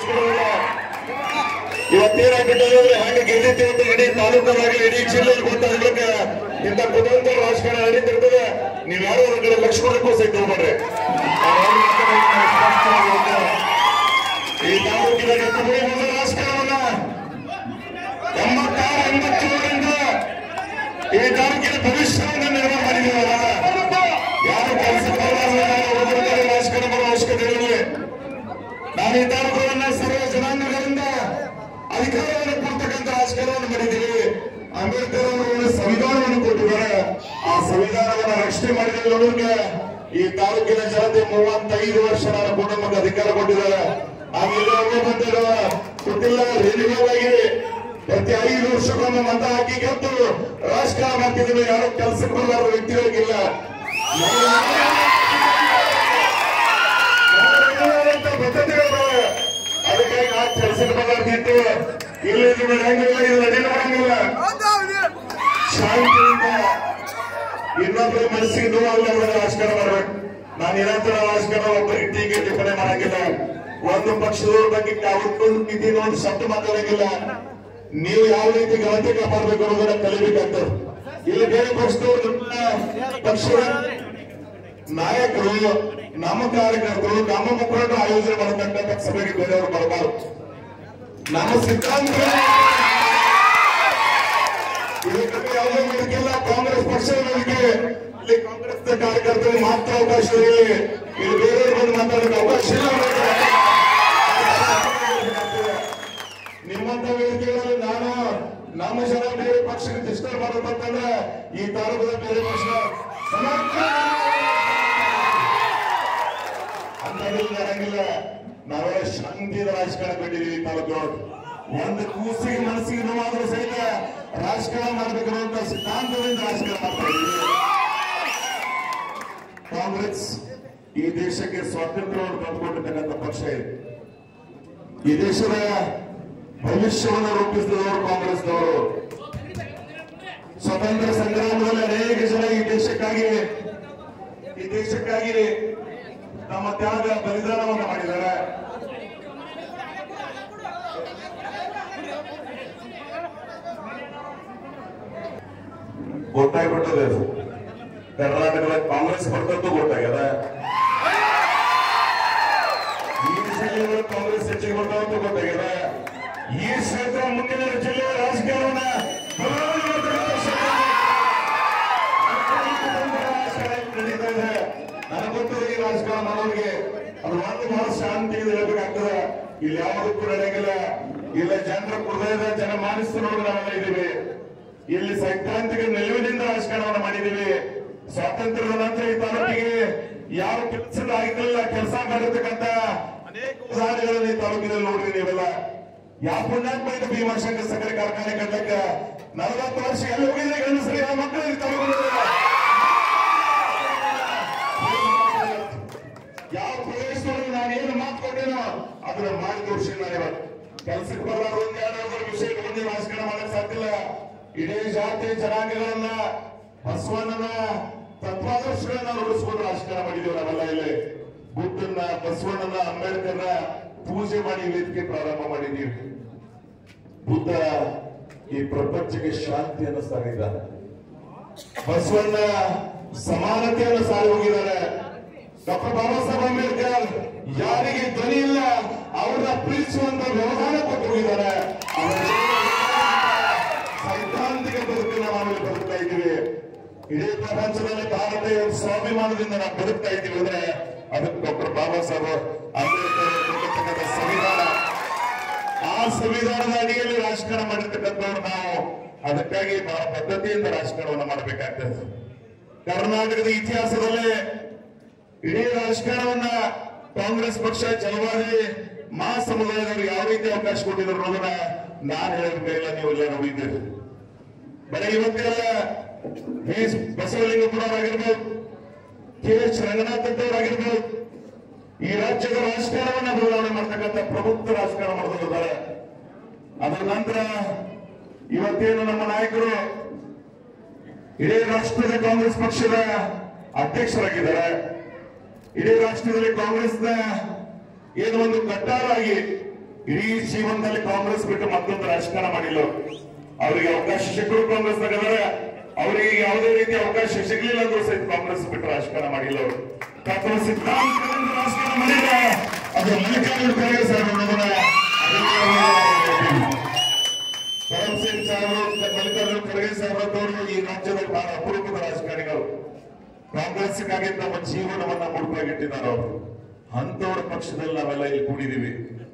ರಾಜಕಾರಣ ಇವತ್ತೇನಾಗ್ಬಿಟ್ಟಿದ್ರೆ ಹಂಗೆ ಗೆದ್ದಿತ್ತು ಅಂತ ಇಡೀ ತಾಲೂಕಲ್ಲಾಗಿ ಇಡೀ ಜಿಲ್ಲೆಯಲ್ಲಿ ಗೊತ್ತಾಗ್ಲಿಕ್ಕೆ ಇಂಥ ಕುತಂತ್ರ ರಾಜಕಾರಣ ನಡೀತಿರ್ತದೆ ನೀವ್ ಯಾರೋ ಒಂದ್ ಕಡೆ ಲಕ್ಷ ಕೊಡಕ್ಕೂ ಸಹಿತ ಹೋಗ್ಬೇಡ್ರಿ ನಾವ್ ಒಂದ್ ಮಾತನ್ನ ಸ್ಪಷ್ಟವಾಗಿ ಹೇಳ್ತೇವೆ. ಈ ತಾಲೂಕಿನ ಎತ್ತುಗುಡಿ ಮೊದಲ ರಾಜಕಾರಣವನ್ನ ಎಂಬತ್ತಾರು ಎಂಬತ್ತೇಳರಿಂದ ಈ ತಾಲೂಕಿನ ಭವಿಷ್ಯವನ್ನು ನಿರ್ಮಾಣ ಮಾಡಿದ್ದೀವಲ್ಲ ಯಾರು ಕೆಲಸ ರಾಜಕಾರಣ ಬರೋ ಅವಶ್ಯಕತೆ ಇರಲಿಲ್ಲ ನಾವು ಈ ತಾಲೂಕನ್ನ ಸರ್ವ ಜನಾಂಗಗಳಿಂದ ಅಧಿಕಾರವನ್ನು ಕೊಡ್ತಕ್ಕಂಥ ರಾಜಕಾರಣವನ್ನು ಮಾಡಿದ್ದೀವಿ ಅಂಬೇಡ್ಕರ್ ಅವರು ಒಂದು ಸಂವಿಧಾನವನ್ನು ಕೊಟ್ಟಿದ್ದಾರೆ ಆ ಸಂವಿಧಾನವನ್ನು ರಕ್ಷಣೆ ಮಾಡಿದ್ರೆ ಈ ತಾಲೂಕಿನ ಜನತೆ ಮೂವತ್ತೈದು ವರ್ಷ ನನ್ನ ಕುಟುಂಬಕ್ಕೆ ಅಧಿಕಾರ ಕೊಟ್ಟಿದ್ದಾರೆ ಆಮೇಲೆ ಒಬ್ಬ ಬಂದಿರೋ ಗೊತ್ತಿಲ್ಲ ರೇಡಿಯೋವಾಗಿ ಪ್ರತಿ ಐದು ವರ್ಷಕ್ಕೊಮ್ಮೆ ಮತ ಹಾಕಿ ಗೆದ್ದು ರಾಜಕಾರಣ ಮಾಡ್ತಿದ್ದೀವಿ ಯಾರು ಕೆಲಸಕ್ಕೆ ಬರಲಾರ ವ್ಯಕ್ತಿಗಳಿಗಿಲ್ಲ ಅಂತ ಬದ್ಧತೆಗಳು ಅದಕ್ಕಾಗಿ ಆ ಕೆಲಸಕ್ಕೆ ಬರಲಾರ್ದಿತ್ತು ಇಲ್ಲಿ ಇದು ಹೆಂಗಿಲ್ಲ ಇದು ನಡೀಲಿ ಮಾಡಂಗಿಲ್ಲ ಶಾಂತಿಯಿಂದ ಇನ್ನೊಬ್ಬರ ಮನಸ್ಸಿಗೆ ನೋವಾಗಲ್ಲ ರಾಜಕಾರಣ ಮಾಡ್ಬೇಕು ನಾನು ನಿರಂತರ ರಾಜಕಾರಣ ಒಬ್ಬರಿಗೆ ಟೀಕೆ ಟಿಪ್ಪಣಿ ಮಾಡಂಗಿಲ್ಲ ಒಂದು ಪಕ್ಷದವ್ರ ಬಗ್ಗೆ ಯಾವತ್ತೂ ನಿಧಿ ಒಂದು ಶಬ್ದ ಮಾತಾಡಂಗಿಲ್ಲ ನೀವು ಯಾವ ರೀತಿ ಘನತೆ ಕಾಪಾಡಬೇಕು ಅನ್ನೋದನ್ನ ಕಲಿಬೇಕಾಗ್ತದೆ ಇಲ್ಲಿ ಬೇರೆ ಪಕ್ಷದವ್ರು ನಮ್ಮ ಪಕ್ಷದ ನಾಯಕರು ನಮ್ಮ ಕಾರ್ಯಕರ್ತರು ನಮ್ಮ ಮುಖಂಡರು ಆಯೋಜನೆ ಮಾಡತಕ್ಕಂಥ ಸಭೆಗೆ ಬೇರೆಯವರು ಬರಬಾರದು ನಮ್ಮ ಸಿದ್ಧಾಂತ ಇದಕ್ಕೆ ಯಾವುದೇ ವೇದಿಕೆಲ್ಲ ಕಾಂಗ್ರೆಸ್ ಪಕ್ಷದ ವೇದಿಕೆ ಇಲ್ಲಿ ಕಾಂಗ್ರೆಸ್ ಕಾರ್ಯಕರ್ತರಿಗೆ ಮಾತ್ರ ಅವಕಾಶ ಇಲ್ಲಿ ಇಲ್ಲಿ ಬೇರೆಯವರು ಬಂದು ಮಾತಾಡೋಕೆ ಅವಕಾಶ ಇಲ್ಲ ನಿಮ್ಮಂತ ವೇದಿಕೆಗಳಲ್ಲಿ ನಾನು ನಮ್ಮ ಜನ ಬೇರೆ ಪಕ್ಷಕ್ಕೆ ಡಿಸ್ಟರ್ಬ್ ಮಾಡಬೇಕಂದ್ರೆ ಈ ತಾಲೂಕದ ಬೇರೆ ಪಕ್ಷ ಅಂತದಿಲ್ಲ ನಡೆಯಂಗಿಲ್ಲ ನಾವೇ ಶಾಂತಿಯಿಂದ ರಾಜಕಾರಣ ಬಿಟ್ಟಿದೀವಿ ತಾಲೂಕಿನೊಳಗೆ ಒಂದು ಕೂಸಿಗೆ ಮನಸ್ಸಿಗೆ ನೋವಾದ್ರೂ ಸಹಿತ ರಾಜಕಾರಣ ಮಾಡ್ಬೇಕನ್ನುವಂತ ಸಿದ್ಧಾಂತದಿಂದ ರಾಜಕಾರಣ ಮಾಡ್ತಾ ಇದ್ದೀವಿ ಕಾಂಗ್ರೆಸ್ ಈ ದೇಶಕ್ಕೆ ಸ್ವಾತಂತ್ರ್ಯವನ್ನು ತಂದುಕೊಂಡಿರ್ತಕ್ಕಂಥ ಪಕ್ಷ ಇದೆ ಈ ದೇಶದ ಭವಿಷ್ಯವನ್ನು ರೂಪಿಸಿದವರು ಕಾಂಗ್ರೆಸ್ನವರು ಸ್ವತಂತ್ರ ಸಂಗ್ರಾಮದಲ್ಲಿ ಅನೇಕ ಜನ ಈ ದೇಶಕ್ಕಾಗಿ ಈ ದೇಶಕ್ಕಾಗಿ ತಮ್ಮ ತ್ಯಾಗ ಬಲಿದಾನವನ್ನು ಮಾಡಿದ್ದಾರೆ ಗೊತ್ತಾಗ್ಬಿಟ್ಟದೆ ಅದು ಕರ್ನಾಟಕದ ಕಾಂಗ್ರೆಸ್ ಬರ್ತದ್ದು ಗೊತ್ತಾಗ್ಯದ ಈ ಜಿಲ್ಲೆಯಲ್ಲಿ ಕಾಂಗ್ರೆಸ್ ಹೆಚ್ಚಿಗೆ ಬರ್ತಾವಂತ ಗೊತ್ತಾಗ್ಯದ ಈ ಕ್ಷೇತ್ರ ಮುಂದಿನ ಜಿಲ್ಲೆಯ ರಾಜಕಾರಣ ನಡೀತಾ ಇದೆ ನನಗೆ ಗೊತ್ತಿದೆ ಈ ರಾಜಕಾರಣ ಮಾಡೋರಿಗೆ ಅದು ಒಂದು ಬಹಳ ಶಾಂತಿಯಿಂದ ಹೇಳ್ಬೇಕಾಗ್ತದೆ ಇಲ್ಲಿ ಯಾವುದಕ್ಕೂ ನಡೆಯಂಗಿಲ್ಲ ಇಲ್ಲ ಜನರ ಹೃದಯದ ಜನ ಮಾನಸಿಕರೊಳಗೆ ನಾವೆಲ್ಲ ಇದ್ದೀವಿ ಇಲ್ಲಿ ಸೈದ್ಧಾಂತಿಕ ನಿಲುವಿನಿಂದ ರಾಜಕಾರಣವನ್ನು ಮಾಡಿದ್ದೀವಿ ಸ್ವಾತಂತ್ರ್ಯದ ನಂತರ ಈ ತಾಲೂಕಿಗೆ ಯಾವ ಕೆಲಸದ ಆಗಿರಲಿಲ್ಲ ಕೆಲಸ ಮಾಡಿರ್ತಕ್ಕಂಥ ಅನೇಕ ಉದಾಹರಣೆಗಳನ್ನು ಈ ತಾಲೂಕಿನಲ್ಲಿ ನೋಡ್ರಿ ನೀವೆಲ್ಲ ಯಾವ ಪುಣ್ಯಾತ್ಮ ಇದು ಭೀಮಾಶಂಕರ್ ಸಕ್ಕರೆ ಕಾರ್ಖಾನೆ ಕಟ್ಟಕ್ಕೆ ನಲವತ್ತು ವರ್ಷ ಎಲ್ಲಿ ಹೋಗಿದ್ರೆ ಗಂಡಸರಿ ಆ ಮಕ್ಕಳು ಈ ತಾಲೂಕಿನಲ್ಲಿ ಯಾವ ಪ್ರದೇಶದೊಳಗೆ ನಾನು ಏನು ಮಾತು ಕೊಟ್ಟೇನೋ ಅದನ್ನ ಮಾಡಿ ತೋರಿಸಿ ನಾನು ಇವತ್ತು ಕೆಲಸಕ್ಕೆ ಬರಲಾರ ಒಂದ್ ಯಾವ್ದಾದ್ರು ವಿಷಯ ಮುಂದೆ ರಾಜಕಾರಣ ಮಾಡಕ್ ಸಾಧ್ಯ ಇಲ್ಲ ಇಡೀ ಜಾತಿ ಜನಾಂಗಗಳನ್ನ ಬಸವಣ್ಣನ ತತ್ವಾದರ್ಶಗಳನ್ನ ರೂಢಿಸ್ಕೊಂಡು ರಾಜಕಾರಣ ಮಾಡಿದೀವಿ ನಾವೆಲ್ಲ ಇಲ್ಲಿ ಬುದ್ಧನ ಬಸವಣ್ಣನ ಅಂಬೇಡ್ಕರ್ನ ಪೂಜೆ ಮಾಡಿ ವೇದಿಕೆ ಪ್ರಾರಂಭ ಮಾಡಿದೀವಿ ಬುದ್ಧ ಈ ಪ್ರಪಂಚಕ್ಕೆ ಶಾಂತಿಯನ್ನು ಸಾರಿದ್ದಾರೆ ಬಸವಣ್ಣ ಸಮಾನತೆಯನ್ನು ಸಾರಿ ಹೋಗಿದ್ದಾರೆ ಡಾಕ್ಟರ್ ಬಾಬಾ ಸಾಹೇಬ್ ಅಂಬೇಡ್ಕರ್ ಯಾರಿಗೆ ಧ್ವನಿ ಇಲ್ಲ ಅವ್ರನ್ನ ಪ್ರೀತಿಸುವಂತ ವ್ಯವಧಾನ ಕೊಟ್ಟು ಹೋಗಿದ್ದಾರೆ ಅವರ ಸೈದ್ಧಾಂತಿಕ ಬದುಕನ್ನು ನಾವು ಇಲ್ಲಿ ಬದುಕ್ತಾ ಇದ್ದೀವಿ ಇಡೀ ಪ್ರಪಂಚದಲ್ಲಿ ಭಾರತ ಒಂದು ಸ್ವಾಭಿಮಾನದಿಂದ ನಾವು ಬದುಕ್ತಾ ಇದ್ದೀವಿ ಅಂದ್ರೆ ಅದಕ್ಕೆ ಡಾಕ್ಟರ್ ಬಾಬಾ ಸಾಹೇಬ್ ಅಂಬೇಡ್ಕರ್ ಕೊಟ್ಟಿರ್ತಕ್ಕಂಥ ಸಂವಿಧಾನ ಆ ಸಂವಿಧಾನದ ಅಡಿಯಲ್ಲಿ ರಾಜಕಾರಣ ಮಾಡಿರ್ತಕ್ಕಂಥವ್ರು ನಾವು ಅದಕ್ಕಾಗಿ ಬಹಳ ಪದ್ಧತಿಯಿಂದ ರಾಜಕಾರಣವನ್ನು ಮಾಡಬೇಕಾಗ್ತದೆ ಕರ್ನಾಟಕದ ಇತಿಹಾಸದಲ್ಲೇ ಇಡೀ ರಾಜಕಾರಣವನ್ನ ಕಾಂಗ್ರೆಸ್ ಪಕ್ಷ ಜಲವಾದಿ ಮಾ ಸಮುದಾಯದವರು ಯಾವ ರೀತಿ ಅವಕಾಶ ಕೊಟ್ಟಿದ್ರು ಅನ್ನೋದನ್ನ ನಾನು ಹೇಳಬೇಕಾಗಿಲ್ಲ ನೀವು ಎಲ್ಲ ನೋಡಿದ್ದೀರಿ ಬರೀ ಇವತ್ತೆಲ್ಲ ಬಿ ಬಸವಲಿಂಗಪುರವರಾಗಿರ್ಬೋದು ಕೆ ಎಚ್ ರಂಗನಾಥ್ ಅವರಾಗಿರ್ಬೋದು ಈ ರಾಜ್ಯದ ರಾಜಕಾರಣವನ್ನ ಬದಲಾವಣೆ ಮಾಡ್ತಕ್ಕಂಥ ಪ್ರಬುದ್ಧ ರಾಜಕಾರಣ ಮಾಡ್ತಿದ್ದಾರೆ ಅದರ ನಂತರ ಇವತ್ತೇನು ನಮ್ಮ ನಾಯಕರು ಇಡೀ ರಾಷ್ಟ್ರದ ಕಾಂಗ್ರೆಸ್ ಪಕ್ಷದ ಅಧ್ಯಕ್ಷರಾಗಿದ್ದಾರೆ ಇಡೀ ರಾಷ್ಟ್ರದಲ್ಲಿ ಕಾಂಗ್ರೆಸ್ನ ಏನು ಒಂದು ಕಟ್ಟಾರಾಗಿ ಇಡೀ ಜೀವನದಲ್ಲಿ ಕಾಂಗ್ರೆಸ್ ಬಿಟ್ಟು ಮತ್ತೊಂದು ರಾಜಕಾರಣ ಮಾಡಿಲ್ಲ ಅವ್ರು. ಅವರಿಗೆ ಅವಕಾಶ ಸಿಕ್ಕರು ಕಾಂಗ್ರೆಸ್ ತಗದ್ರೆ ಅವರಿಗೆ ಯಾವುದೇ ರೀತಿ ಅವಕಾಶ ಸಿಗ್ಲಿಲ್ಲ ಅಂದ್ರೂ ಸಹಿತ ಕಾಂಗ್ರೆಸ್ ಬಿಟ್ಟು ರಾಜಕಾರಣ ಮಾಡಿಲ್ಲ ಅವರು ತತ್ವ ಸಿದ್ಧಾಂತಗಳಿಂದ ರಾಜಕಾರಣ ಮಾಡಿಲ್ಲ ಅದು ಮಲ್ಲಿಕಾರ್ಜುನ ಖರ್ಗೆ ಸರ್ ಅನ್ನೋದನ್ನ ಭರತ್ ಸಿಂಗ್ ಸಾಹೇಬರು ಮಲ್ಲಿಕಾರ್ಜುನ ಖರ್ಗೆ ಸಾಹೇಬರವರು ಈ ರಾಜ್ಯದಲ್ಲಿ ಬಹಳ ಅಪರೂಪದ ರಾಜಕಾರಣಿಗಳು ಕಾಂಗ್ರೆಸ್ಗಾಗಿ ತಮ್ಮ ಜೀವನವನ್ನ ಮುಡುಪಾಗಿಟ್ಟಿದ್ದಾರೆ ಅವರು ಅಂತವರ ಪಕ್ಷದಲ್ಲಿ ನಾವೆಲ್ಲ ಇಲ್ಲಿ ಕೂಡಿದೀವಿ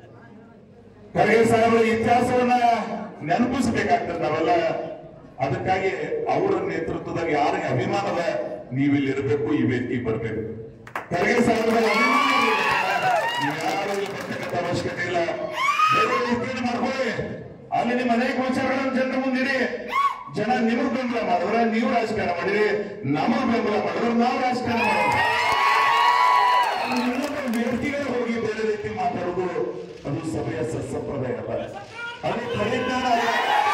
ಖರ್ಗೆ ಸಾಹೇಬರ ಇತಿಹಾಸವನ್ನ ನೆನಪಿಸಬೇಕಾಗ್ತದೆ ನಾವೆಲ್ಲ ಅದಕ್ಕಾಗಿ ಅವರ ನೇತೃತ್ವದಾಗ ಯಾರಿಗೆ ಅಭಿಮಾನದ ನೀವಿಲ್ಲಿ ಇರಬೇಕು ಈ ವೇದಿಕೆಗೆ ಬರಬೇಕು ಖರ್ಗೆ ಸಾಹೇಬರ ಅಭಿಮಾನ ಇರ್ಬೇಕು. ನೀವು ಯಾರು ಇಲ್ಲಿ ಬರ್ತಕ್ಕಂಥ ಅವಶ್ಯಕತೆ ಇಲ್ಲ ಬೇರೆ ರೀತಿಯಲ್ಲಿ ಮಾಡ್ಕೊಳ್ಳಿ ಅಲ್ಲಿ ನಿಮ್ಮ ಅನೇಕ ವಿಚಾರಗಳನ್ನು ಜನರ ಮುಂದಿಡಿ ಜನ ನಿಮಗೆ ಬೆಂಬಲ ಮಾಡಿದ್ರೆ ನೀವು ರಾಜಕಾರಣ ಮಾಡಿರಿ ನಮಗೆ ಬೆಂಬಲ ಮಾಡಿದ್ರೆ ನಾವು ರಾಜಕಾರಣ ಮಾಡೋಣ ಇನ್ನೊಬ್ಬರ ವೇದಿಕೆಗೆ ಹೋಗಿ ಬೇರೆ ರೀತಿ ಮಾತಾಡೋದು ಅದು ಸಭೆಯ ಸತ್ಸಂಪ್ರದಾಯ ಅಲ್ಲ ಅದು ಪರಿಜ್ಞಾನ ಅಲ್ಲ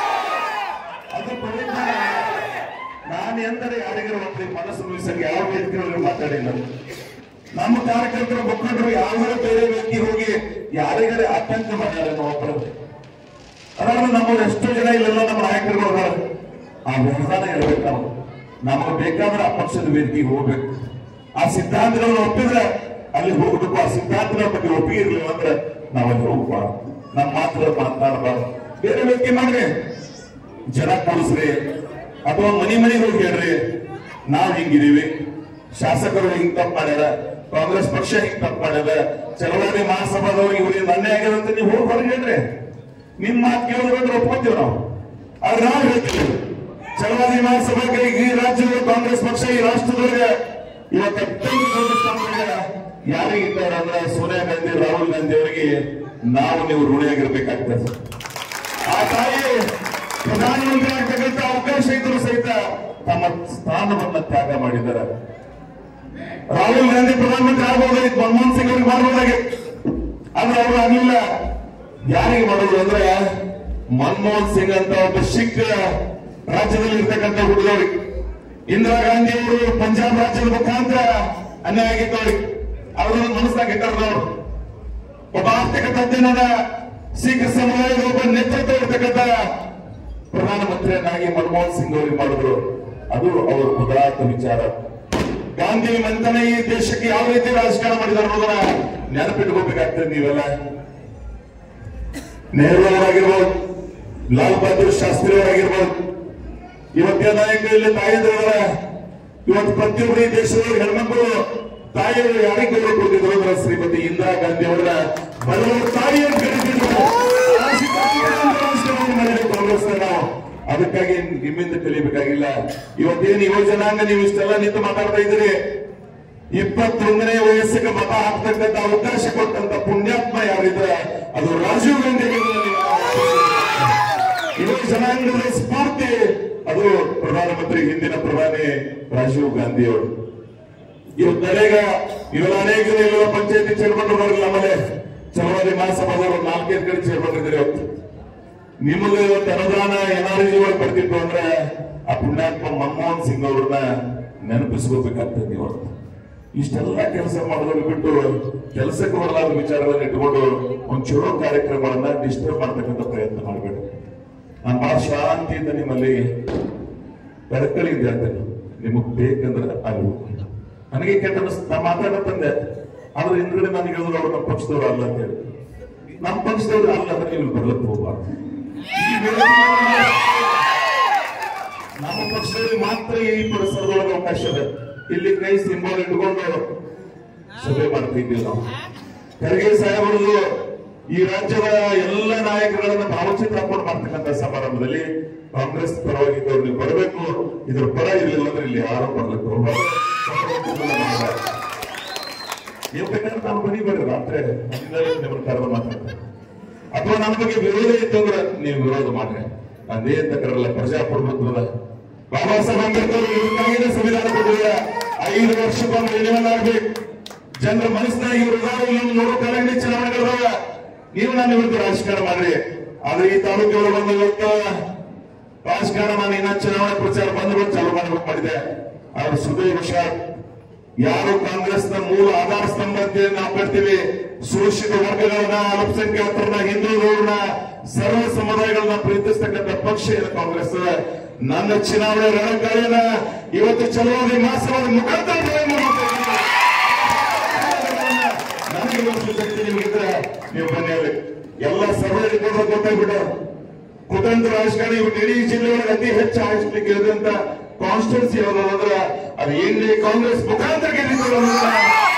ಅದು ಪರಿಜ್ಞಾನ ಅಲ್ಲ. ನಾನು ಎಂದರೆ ಯಾರಿಗಾರು ಒಬ್ಬರಿಗೆ ಮನಸ್ಸು ನೋಯಿಸಂಗೆ ಯಾವ ವೇದಿಕೆಯಲ್ಲಿ ಮಾತಾಡಿಲ್ಲ ನಮ್ಮ ಕಾರ್ಯಕರ್ತರ ಮುಖಂಡರು ಯಾವ್ದಾರ ಬೇರೆ ವ್ಯಕ್ತಿ ಹೋಗಿ ಯಾರಿಗಾರೆ ಆತಂಕ ಮಾಡ್ಯಾರ ಒಬ್ಬರು ಅದ್ರಲ್ಲಿ ನಮ್ಮವ್ರು ಎಷ್ಟೋ ಜನ ಇಲ್ಲೆಲ್ಲ ನಮ್ಮ ನಾಯಕರುಗಳು ಅದಾರ ಆ ವ್ಯವಧಾನ ಹೇಳ್ಬೇಕು ನಾವು ನಮಗೆ ಬೇಕಾದ್ರೆ ಆ ಪಕ್ಷದ ವೇದಿಕೆಗೆ ಹೋಗ್ಬೇಕು ಆ ಸಿದ್ಧಾಂತಗಳನ್ನ ಒಪ್ಪಿದ್ರೆ ಅಲ್ಲಿ ಹೋಗ್ಬೇಕು ಆ ಸಿದ್ಧಾಂತಗಳ ಬಗ್ಗೆ ಒಪ್ಪಿಗೆ ಇರ್ಲಿಲ್ಲ ಅಂದ್ರೆ ನಾವಲ್ಲಿ ಹೋಗ್ಬಾರ್ದು ನಮ್ಮ ಮಾತ್ರ ಮಾತನಾಡಬಾರ್ದು ಬೇರೆ ವ್ಯಕ್ತಿ ಮಾಡ್ರಿ ಜನ ಕೂಡಿಸ್ರಿ ಅಥವಾ ಮನಿ ಮನೆಗೆ ಹೋಗಿ ಹೇಳ್ರಿ ನಾವ್ ಹಿಂಗಿದೀವಿ ಶಾಸಕರು ಹಿಂಗ್ ತಪ್ಪು ಮಾಡ್ಯಾರ ಕಾಂಗ್ರೆಸ್ ಪಕ್ಷ ಹಿಂಗ್ ತಪ್ಪು ಮಾಡ್ಯಾರ ಚಲವಾದಿ ಮಹಾಸಭಾದವ್ರಿಗೆ ಇವರಿಂದ ಅನ್ಯಾಯ ಆಗ್ಯದ ಅಂತ ನೀವು ಹೋಗಿ ಹೊರಗೆ ಹೇಳ್ರಿ ನಿಮ್ ಮಾತು ಕೇಳೋದ್ರೆ ಒಪ್ಕೊಂತೀವಿ ನಾವು ಆದ್ರೆ ನಾವು ಹೇಳ್ತೀವಿ ಚಲವಾದಿ ಮಹಾಸಭೆಗೆ ಈ ರಾಜ್ಯದ ಕಾಂಗ್ರೆಸ್ ಪಕ್ಷ ಈ ರಾಷ್ಟ್ರದೊಳಗೆ ಇವತ್ತು ಅತ್ಯಂತ ದೊಡ್ಡ ಸ್ಥಾನದೊಳಗೆ ಯಾರಿಗಿದ್ದಾರೆ ಅಂದ್ರೆ ಸೋನಿಯಾ ಗಾಂಧಿ ರಾಹುಲ್ ಗಾಂಧಿ ಅವರಿಗೆ ನಾವು ನೀವು ಋಣಿಯಾಗಿರ್ಬೇಕಾಗ್ತದೆ ಆ ತಾಯಿ ಪ್ರಧಾನಮಂತ್ರಿ ಆಗ್ತಕ್ಕಂಥ ಅವಕಾಶ ಇದ್ರು ಸಹಿತ ತಮ್ಮ ಸ್ಥಾನವನ್ನ ತ್ಯಾಗ ಮಾಡಿದ್ದಾರೆ ರಾಹುಲ್ ಗಾಂಧಿ ಪ್ರಧಾನಮಂತ್ರಿ ಆಗಬಹುದಾಗಿತ್ತು ಮನಮೋಹನ್ ಸಿಂಗ್ ಅವ್ರಿಗೆ ಮಾಡಬಹುದಾಗಿತ್ತು ಆದ್ರೆ ಅವರು ಆಗ್ಲಿಲ್ಲ ಯಾರಿಗೆ ಮಾಡೋದು ಅಂದ್ರೆ ಮನಮೋಹನ್ ಸಿಂಗ್ ಅಂತ ಒಬ್ಬ ಸಿಖ್ ರಾಜ್ಯದಲ್ಲಿ ಇರ್ತಕ್ಕಂಥ ಹುಡುಗರಿಗೆ ಇಂದಿರಾ ಗಾಂಧಿ ಅವರು ಪಂಜಾಬ್ ರಾಜ್ಯದ ಮುಖಾಂತರ ಅನ್ಯಾಯ ಆಗಿದ್ದವ್ರಿಗೆ ಅವರು ಮನಸ್ಸಾಗ ಇದ್ದಾರದವ್ರು ಒಬ್ಬ ಆರ್ಥಿಕ ತಜ್ಞನಾದ ಸಿಖ್ ಸಮುದಾಯದ ಒಬ್ಬ ನೇತೃತ್ವ ಇರ್ತಕ್ಕಂಥ ಪ್ರಧಾನಮಂತ್ರಿಯನ್ನಾಗಿ ಮನಮೋಹನ್ ಸಿಂಗ್ ಅವರಿಗೆ ಮಾಡಿದ್ರು ಅದು ಅವರ ಉದಾತ್ತ ವಿಚಾರ ಗಾಂಧಿ ಮಂಥನ ಈ ದೇಶಕ್ಕೆ ಯಾವ ರೀತಿ ರಾಜಕಾರಣ ಮಾಡಿದಾರೆ ಅನ್ನೋದನ್ನ ನೆನಪಿಟ್ಕೋಬೇಕಾಗ್ತದೆ ನೀವೆಲ್ಲ ನೆಹರು ಅವರಾಗಿರ್ಬೋದು ಲಾಲ್ ಬಹದ್ದೂರ್ ಶಾಸ್ತ್ರಿ ಅವರಾಗಿರ್ಬೋದು ಇವತ್ತಿನ ನಾಯಕರಲ್ಲಿ ತಾಯಿದವರ ಇವತ್ತು ಪ್ರತಿಯೊಬ್ಬರು ಈ ದೇಶದಲ್ಲಿ ಹೆಣ್ಮಕ್ಳು ತಾಯಿಯವರು ಯಾರಿಗೆ ಗೌರವ ಕೊಡ್ತಿದ್ರು ಅಂದ್ರೆ ಶ್ರೀಮತಿ ಇಂದಿರಾ ಗಾಂಧಿ ಅವರ ಬಡವರ ತಾಯಿ ಅಂತ ಕರೀತಿದ್ರು ಆ ಸಿದ್ಧಾಂತಗಳನ್ನು ರಾಜಕಾರಣ ಮಾಡಿದ್ರು ಕಾಂಗ್ರೆಸ್ನ ನಾವು ಅದಕ್ಕಾಗಿ ನಿಮ್ಮಿಂದ ಕಲಿಬೇಕಾಗಿಲ್ಲ ಇವತ್ತೇನು ಯುವ ಜನಾಂಗ ನೀವು ಇಷ್ಟೆಲ್ಲ ನಿಂತು ಮಾತಾಡ್ತಾ ಇದ್ದೀರಿ ಇಪ್ಪತ್ತೊಂದನೇ ವಯಸ್ಸಿಗೆ ಮತ ಹಾಕ್ತಕ್ಕಂಥ ಅವಕಾಶ ಕೊಟ್ಟಂತ ಪುಣ್ಯಾತ್ಮ ಯಾರಿದ್ರೆ ಅದು ರಾಜೀವ್ ಗಾಂಧಿ ಅವರನ್ನ ನೀವು ಯುವ ಜನಾಂಗದ ಸ್ಫೂರ್ತಿ ಅದು ಪ್ರಧಾನಮಂತ್ರಿ ಹಿಂದಿನ ಪ್ರಧಾನಿ ರಾಜೀವ್ ಗಾಂಧಿ ಅವರು ಇವತ್ತು ನರೇಗ ಇವೆಲ್ಲ ಅನೇಕ ಎಲ್ಲ ಪಂಚಾಯತಿ ಚೇರ್ಮನ್ ಬರಲಿಲ್ಲ ಆಮೇಲೆ ಚಲವಾದಿ ಮಹಾಸಭಾದವರು ನಾಲ್ಕೈದು ಕಡೆ ಚೇರ್ಮನ್ ಇದ್ದಾರೆ ಇವತ್ತು ನಿಮಗೆ ಇವತ್ತು ಅನುದಾನ ಎನ್ಆರ್ಜಿ ಒಳಗೆ ಬರ್ತಿತ್ತು ಅಂದ್ರೆ ಆ ಪುಣ್ಯಾತ್ಮ ಮನಮೋಹನ್ ಸಿಂಗ್ ಅವ್ರನ್ನ ನೆನಪಿಸ್ಕೋಬೇಕಾಗ್ತದೆ ನೀವು ಇಷ್ಟೆಲ್ಲ ಕೆಲಸ ಮಾಡೋದನ್ನ ಬಿಟ್ಟು ಕೆಲಸಕ್ಕೆ ಬರಲಾದ ವಿಚಾರಗಳನ್ನ ಇಟ್ಕೊಂಡು ಒಂದು ಚಲೋ ಕಾರ್ಯಕ್ರಮಗಳನ್ನ ಡಿಸ್ಟರ್ಬ್ ಮಾಡ್ತಕ್ಕಂಥ ಪ್ರಯತ್ನ ಮಾಡಬೇಡಿ ನಾನು ಬಹಳ ಶಾಂತಿಯಿಂದ ನಿಮ್ಮಲ್ಲಿ ಬೆಳಕಳಿಂದ ಹೇಳ್ತೇನೆ ನಿಮಗ್ ಬೇಕಂದ್ರೆ ಆಗು ನನಗೆ ಕೆಟ್ಟ ಅನಿಸ್ತು ನಾ ಮಾತಾಡತ್ತಂದೆ ಆದ್ರೆ ಹಿಂದ್ಗಡೆ ನನಗೆ ಹೇಳಿದ್ರು ಅವ್ರು ನಮ್ಮ ಪಕ್ಷದವ್ರು ಅಲ್ಲ ಅಂತ ಹೇಳಿ ನಮ್ಮ ಪಕ್ಷದವ್ರು ಅಲ್ಲ ಅಂದ್ರೆ ನೀವು ಬರ್ಲಕ್ಕೆ ಹೋಗ್ಬಾರ್ದು ಈ ವೇದಿಕೆಯಲ್ಲಿ ನಮ್ಮ ಪಕ್ಷದಲ್ಲಿ ಮಾತ್ರ ಈ ಪರಿಸರದೊಳಗೆ ಅವಕಾಶ ಇದೆ ಇಲ್ಲಿ ಕೈ ಸಿಂಬಲ್ ಇಟ್ಕೊಂಡು ಸಭೆ ಮಾಡ್ತಿದ್ದೀವಿ ನಾವು ಖರ್ಗೆ ಸಾಹೇಬರು ಈ ರಾಜ್ಯದ ಎಲ್ಲ ನಾಯಕಗಳನ್ನ ಭಾವಚಿತ್ರ ಹಾಕೊಂಡು ಮಾಡ್ತಕ್ಕಂಥ ಸಮಾರಂಭದಲ್ಲಿ ಕಾಂಗ್ರೆಸ್ ಪರವಾಗಿದ್ದವ್ರು ನೀವು ಬರಬೇಕು ಇದ್ರ ಪರ ಇರಲಿಲ್ಲ ಅಂದ್ರೆ ಇಲ್ಲಿ ಯಾರು ಬರ್ಲಿಕ್ಕೆ ಹೋಗ್ಬಾರ್ದು ನೀವು ಬೇಕಾದ್ರೆ ನಾನು ಬನ್ನಿ ಬರ್ರಿ ರಾತ್ರಿ ಮನೆಯಿಂದಲೇ ನಿಮ್ಮನ್ನ ಕರೆದು ಮಾತಾಡ್ತಾರೆ ಅಥವಾ ನನ್ನ ಬಗ್ಗೆ ವಿರೋಧ ಇತ್ತು ಅಂದ್ರೆ ನೀವು ವಿರೋಧ ಮಾಡ್ರಿ ಅದೇ ಅಂತ ಕರಲ್ಲ ಪ್ರಜಾಪ್ರಭುತ್ವದ ಬಾಬಾ ಸಾಹೇಬ್ ಅಂಬೇಡ್ಕರ್ ಇದಕ್ಕಾಗಿಯೇ ಸಂವಿಧಾನ ಕೊಟ್ಟಿದ್ದಾರೆ ಐದು ವರ್ಷಕ್ಕೊಮ್ಮೆ ರಿನಿವಲ್ ಆಗ್ಬೇಕು ಜನರ ಮನಸ್ಸಿನ ಇವರು ನೂರು ಕಲಂಗಡಿ ಚುನಾವಣೆಗಳದಾವ ನೀವು ನನ್ನ ವಿರುದ್ಧ ರಾಜಕಾರಣ ಮಾಡ್ರಿ ಆದ್ರೆ ಈ ತಾಲೂಕಿನವರು ಬಂದ ಇವತ್ತು ರಾಜಕಾರಣ ನಾನು ಇನ್ನ ಚುನಾವಣೆ ಪ್ರಚಾರ ಬಂದ್ರು ಚಾಲು ಮಾಡ್ಬೇಕು ಮಾಡಿದೆ ಆದ್ರೆ ಸುದೀರ್ ವಿಷಾದ್ ಯಾರು ಕಾಂಗ್ರೆಸ್ನ ಮೂಲ ಆಧಾರ ಸ್ತಂಭ ಅಂತ ನಾವು ಕಟ್ತೀವಿ ಶೋಷಿತ ವರ್ಗಗಳನ್ನ ಅಲ್ಪಸಂಖ್ಯಾತರನ್ನ ಹಿಂದುಳಿದವ್ರನ್ನ ಸರ್ವ ಸಮುದಾಯಗಳನ್ನ ಪ್ರೀತಿಸ್ತಕ್ಕಂಥ ಪಕ್ಷ ಏನು ಕಾಂಗ್ರೆಸ್ ನನ್ನ ಚುನಾವಣೆ ರಣಗಾಯನ ಇವತ್ತು ಚಲವಾದಿ ಮಾಸವಾದ ಮುಖಾಂತರ ಪ್ರಯತ್ನ ಮಾಡ್ತಾ ಇದ್ದೀನಿ. ನನಗೆ ಇವತ್ತು ಶಕ್ತಿ ನಿಮಗಿದ್ರೆ ನೀವು ಬನ್ನಿ ಅಲ್ಲಿ. ಎಲ್ಲ ಸರ್ವರಿಗೆ ಕೂಡ ಗೊತ್ತಾಗ್ಬಿಟ್ಟು ಕುತಂತ್ರ ರಾಜಕಾರಣಿ ಇವತ್ತು ಇಡೀ ಜಿಲ್ಲೆಯೊಳಗೆ ಅತಿ ಹೆಚ್ಚು ಆಯಿಸ್ಲಿಕ್ಕೆ ಇರುವಂತ ಕಾನ್ಸ್ಟಿಟ್ಯೂನ್ಸಿ ಯಾವುದು ಅಂದ್ರೆ ಅದು ಎನ್ಡಿ ಕಾಂಗ್ರೆಸ್ ಮುಖಾಂತರ ಗೆದ್ದಿದ್ದು ಅನ್ನೋದನ್ನ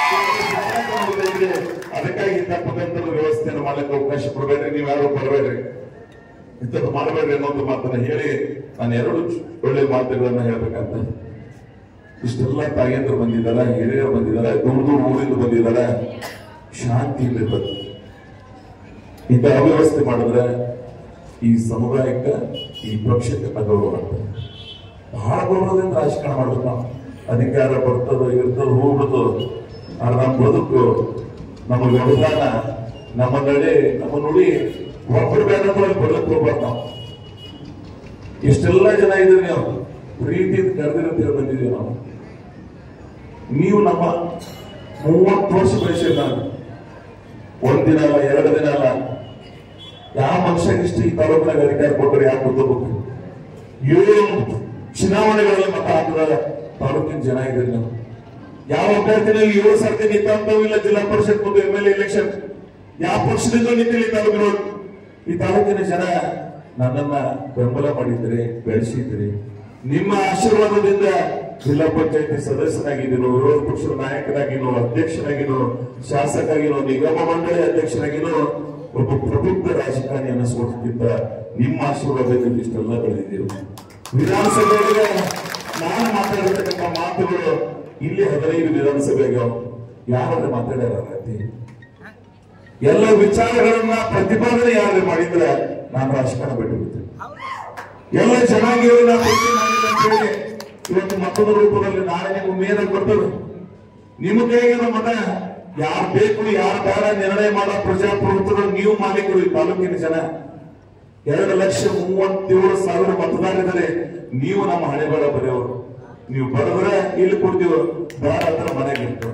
ಅದಕ್ಕಾಗಿ ಇಂಥ ಕುತಂತ್ರದ ವ್ಯವಸ್ಥೆಯನ್ನು ಮಾಡ್ಲಿಕ್ಕೆ ಅವಕಾಶ ಕೊಡಬೇಡ್ರಿ ನೀವು ಯಾರು ಬರಬೇಡ್ರಿ ಇಂಥದ್ದು ಮಾಡಬೇಡ್ರಿ ಅನ್ನೋದು ಮಾತನ್ನ ಹೇಳಿ ನಾನು ಎರಡು ಒಳ್ಳೆ ಮಾತುಗಳನ್ನ ಹೇಳ್ಬೇಕಂತ ಇಷ್ಟೆಲ್ಲ ತಾಯಂದ್ರು ಬಂದಿದ್ದಾರೆ ಹಿರಿಯರು ಬಂದಿದ್ದಾರೆ ದೂರ ದೂರ ಊರಿಂದ ಬಂದಿದ್ದಾರೆ ಶಾಂತಿಯಿಂದ ಇರ್ಬೇಕು ಇಂಥ ಅವ್ಯವಸ್ಥೆ ಮಾಡಿದ್ರೆ ಈ ಸಮುದಾಯಕ್ಕೆ ಈ ಪಕ್ಷಕ್ಕೆ ಅಗೌರವ ಆಗ್ತದೆ ಬಹಳ ಗೌರವದಿಂದ ರಾಜಕಾರಣ ಮಾಡ್ಬೇಕು ನಾವು ಅಧಿಕಾರ ಬರ್ತದ ಇರ್ತದ ಹೋಗ್ಬಿಡ್ತದ ಆದ್ರೆ ನಮ್ಮ ಬದುಕು ನಮ್ಮ ವ್ಯವಧಾನ ನಮ್ಮ ನಡೆ ನಮ್ಮ ನುಡಿ ಒಬ್ಬರು ಬೇಡ ಬರ್ಲಕ್ಕೆ ಹೋಗ್ಬಾರ್ದು ನಾವು ಇಷ್ಟೆಲ್ಲ ಜನ ಇದ್ರಿ ನೀವು ಪ್ರೀತಿಯಿಂದ ಕರೆದಿರಂತ ಬಂದಿದ್ದೀವಿ ನಾವು ನೀವು ನಮ್ಮ ಮೂವತ್ತು ವರ್ಷ ಬೆಳೆಸಿದ ನಾನು ಒಂದಿನ ಅಲ್ಲ ಎರಡು ದಿನ ಅಲ್ಲ ಯಾವ ಮನುಷ್ಯನಿಗೆ ಇಷ್ಟ ಈ ತಾಲೂಕಿನಾಗ ಅಧಿಕಾರ ಕೊಟ್ಟರೆ ಯಾಕೆ ಗೊತ್ತಬೇಕು ಏಳು ಚುನಾವಣೆಗಳಲ್ಲಿ ಮತ ಹಾಕಿದ ತಾಲೂಕಿನ ಜನ ಇದ್ದೀರಿ ನಾವು ಯಾವ ಅಭ್ಯರ್ಥಿನಲ್ಲಿ ಏಳು ಸರ್ತಿ ನಿಂತಂತವೂ ಇಲ್ಲ ಜಿಲ್ಲಾ ಪರಿಷತ್ ಮತ್ತು ಎಂ ಎಲ್ ಎಲೆಕ್ಷನ್ ಯಾವ ಪಕ್ಷದಿಂದ ನಿಂತಿಲ್ಲ ಈ ತಾಲೂಕಿನವರು ಈ ತಾಲೂಕಿನ ಜನ ನನ್ನನ್ನ ಬೆಂಬಲ ಮಾಡಿದ್ರಿ ಬೆಳೆಸಿದ್ರಿ ನಿಮ್ಮ ಆಶೀರ್ವಾದದಿಂದ ಜಿಲ್ಲಾ ಪಂಚಾಯತಿ ಸದಸ್ಯನಾಗಿದ್ದೀನೋ ವಿರೋಧ ಪಕ್ಷದ ನಾಯಕನಾಗಿನೋ ಅಧ್ಯಕ್ಷನಾಗಿನೋ ಶಾಸಕನಾಗಿನೋ ನಿಗಮ ಮಂಡಳಿ ಅಧ್ಯಕ್ಷನಾಗಿನೋ ಒಬ್ಬ ಪ್ರಬುದ್ಧ ರಾಜಕಾರಣಿ ಅನ್ನಿಸ್ಕೊಡ್ತಿದ್ದ ನಿಮ್ಮ ಆಶೀರ್ವಾದದಿಂದ ಇಷ್ಟೆಲ್ಲ ಬೆಳೆದಿದ್ದೀವಿ ವಿಧಾನಸಭೆಯಲ್ಲಿ ನಾನು ಮಾತಾಡಿರ್ತಕ್ಕಂಥ ಮಾತುಗಳು ಇಲ್ಲಿ ಹದಿನೈದು ವಿಧಾನಸಭೆಗೆ ಯಾರಾದ್ರೂ ಮಾತಾಡ್ಯಾರ ಅತಿ ಎಲ್ಲ ವಿಚಾರಗಳನ್ನ ಪ್ರತಿಪಾದನೆ ಯಾರು ಮಾಡಿದ್ರೆ ನಾನು ರಾಜಕಾರಣ ಬಿಟ್ಟು ಬಿಡ್ತೇನೆ ಎಲ್ಲ ಜನಾಂಗೀಯರನ್ನ ಭೇಟಿ ಮಾಡಿಲ್ಲ ಅಂತ ಹೇಳಿ ಇವತ್ತು ಮತ್ತೊಂದು ರೂಪದಲ್ಲಿ ನಾಳೆ ನೀವು ಮೇಲೆ ಕೊಟ್ಟರು ನಿಮ್ಮ ಕೈಗೆ ನಮ್ಮ ಮತ ಯಾರು ಬೇಕು ಯಾರು ಬೇಡ ನಿರ್ಣಯ ಮಾಡೋ ಪ್ರಜಾಪ್ರಭುತ್ವದ ನೀವು ಮಾಲೀಕರು ಈ ತಾಲೂಕಿನ ಜನ ಎರಡು ಲಕ್ಷ ಮೂವತ್ತೇಳು ಸಾವಿರ ಮತದಾರರಿದ್ದಾರೆ ನೀವು ನಮ್ಮ ಹಣೆ ಬೇಡ ಬರೆಯವರು ನೀವು ಬರೆದ್ರೆ ಇಲ್ಲಿ ಕೊಡ್ತೀವಿ ಬೇಡ ಅಂದ್ರೆ ಮನೆಗೆ ಇರ್ತೇವೆ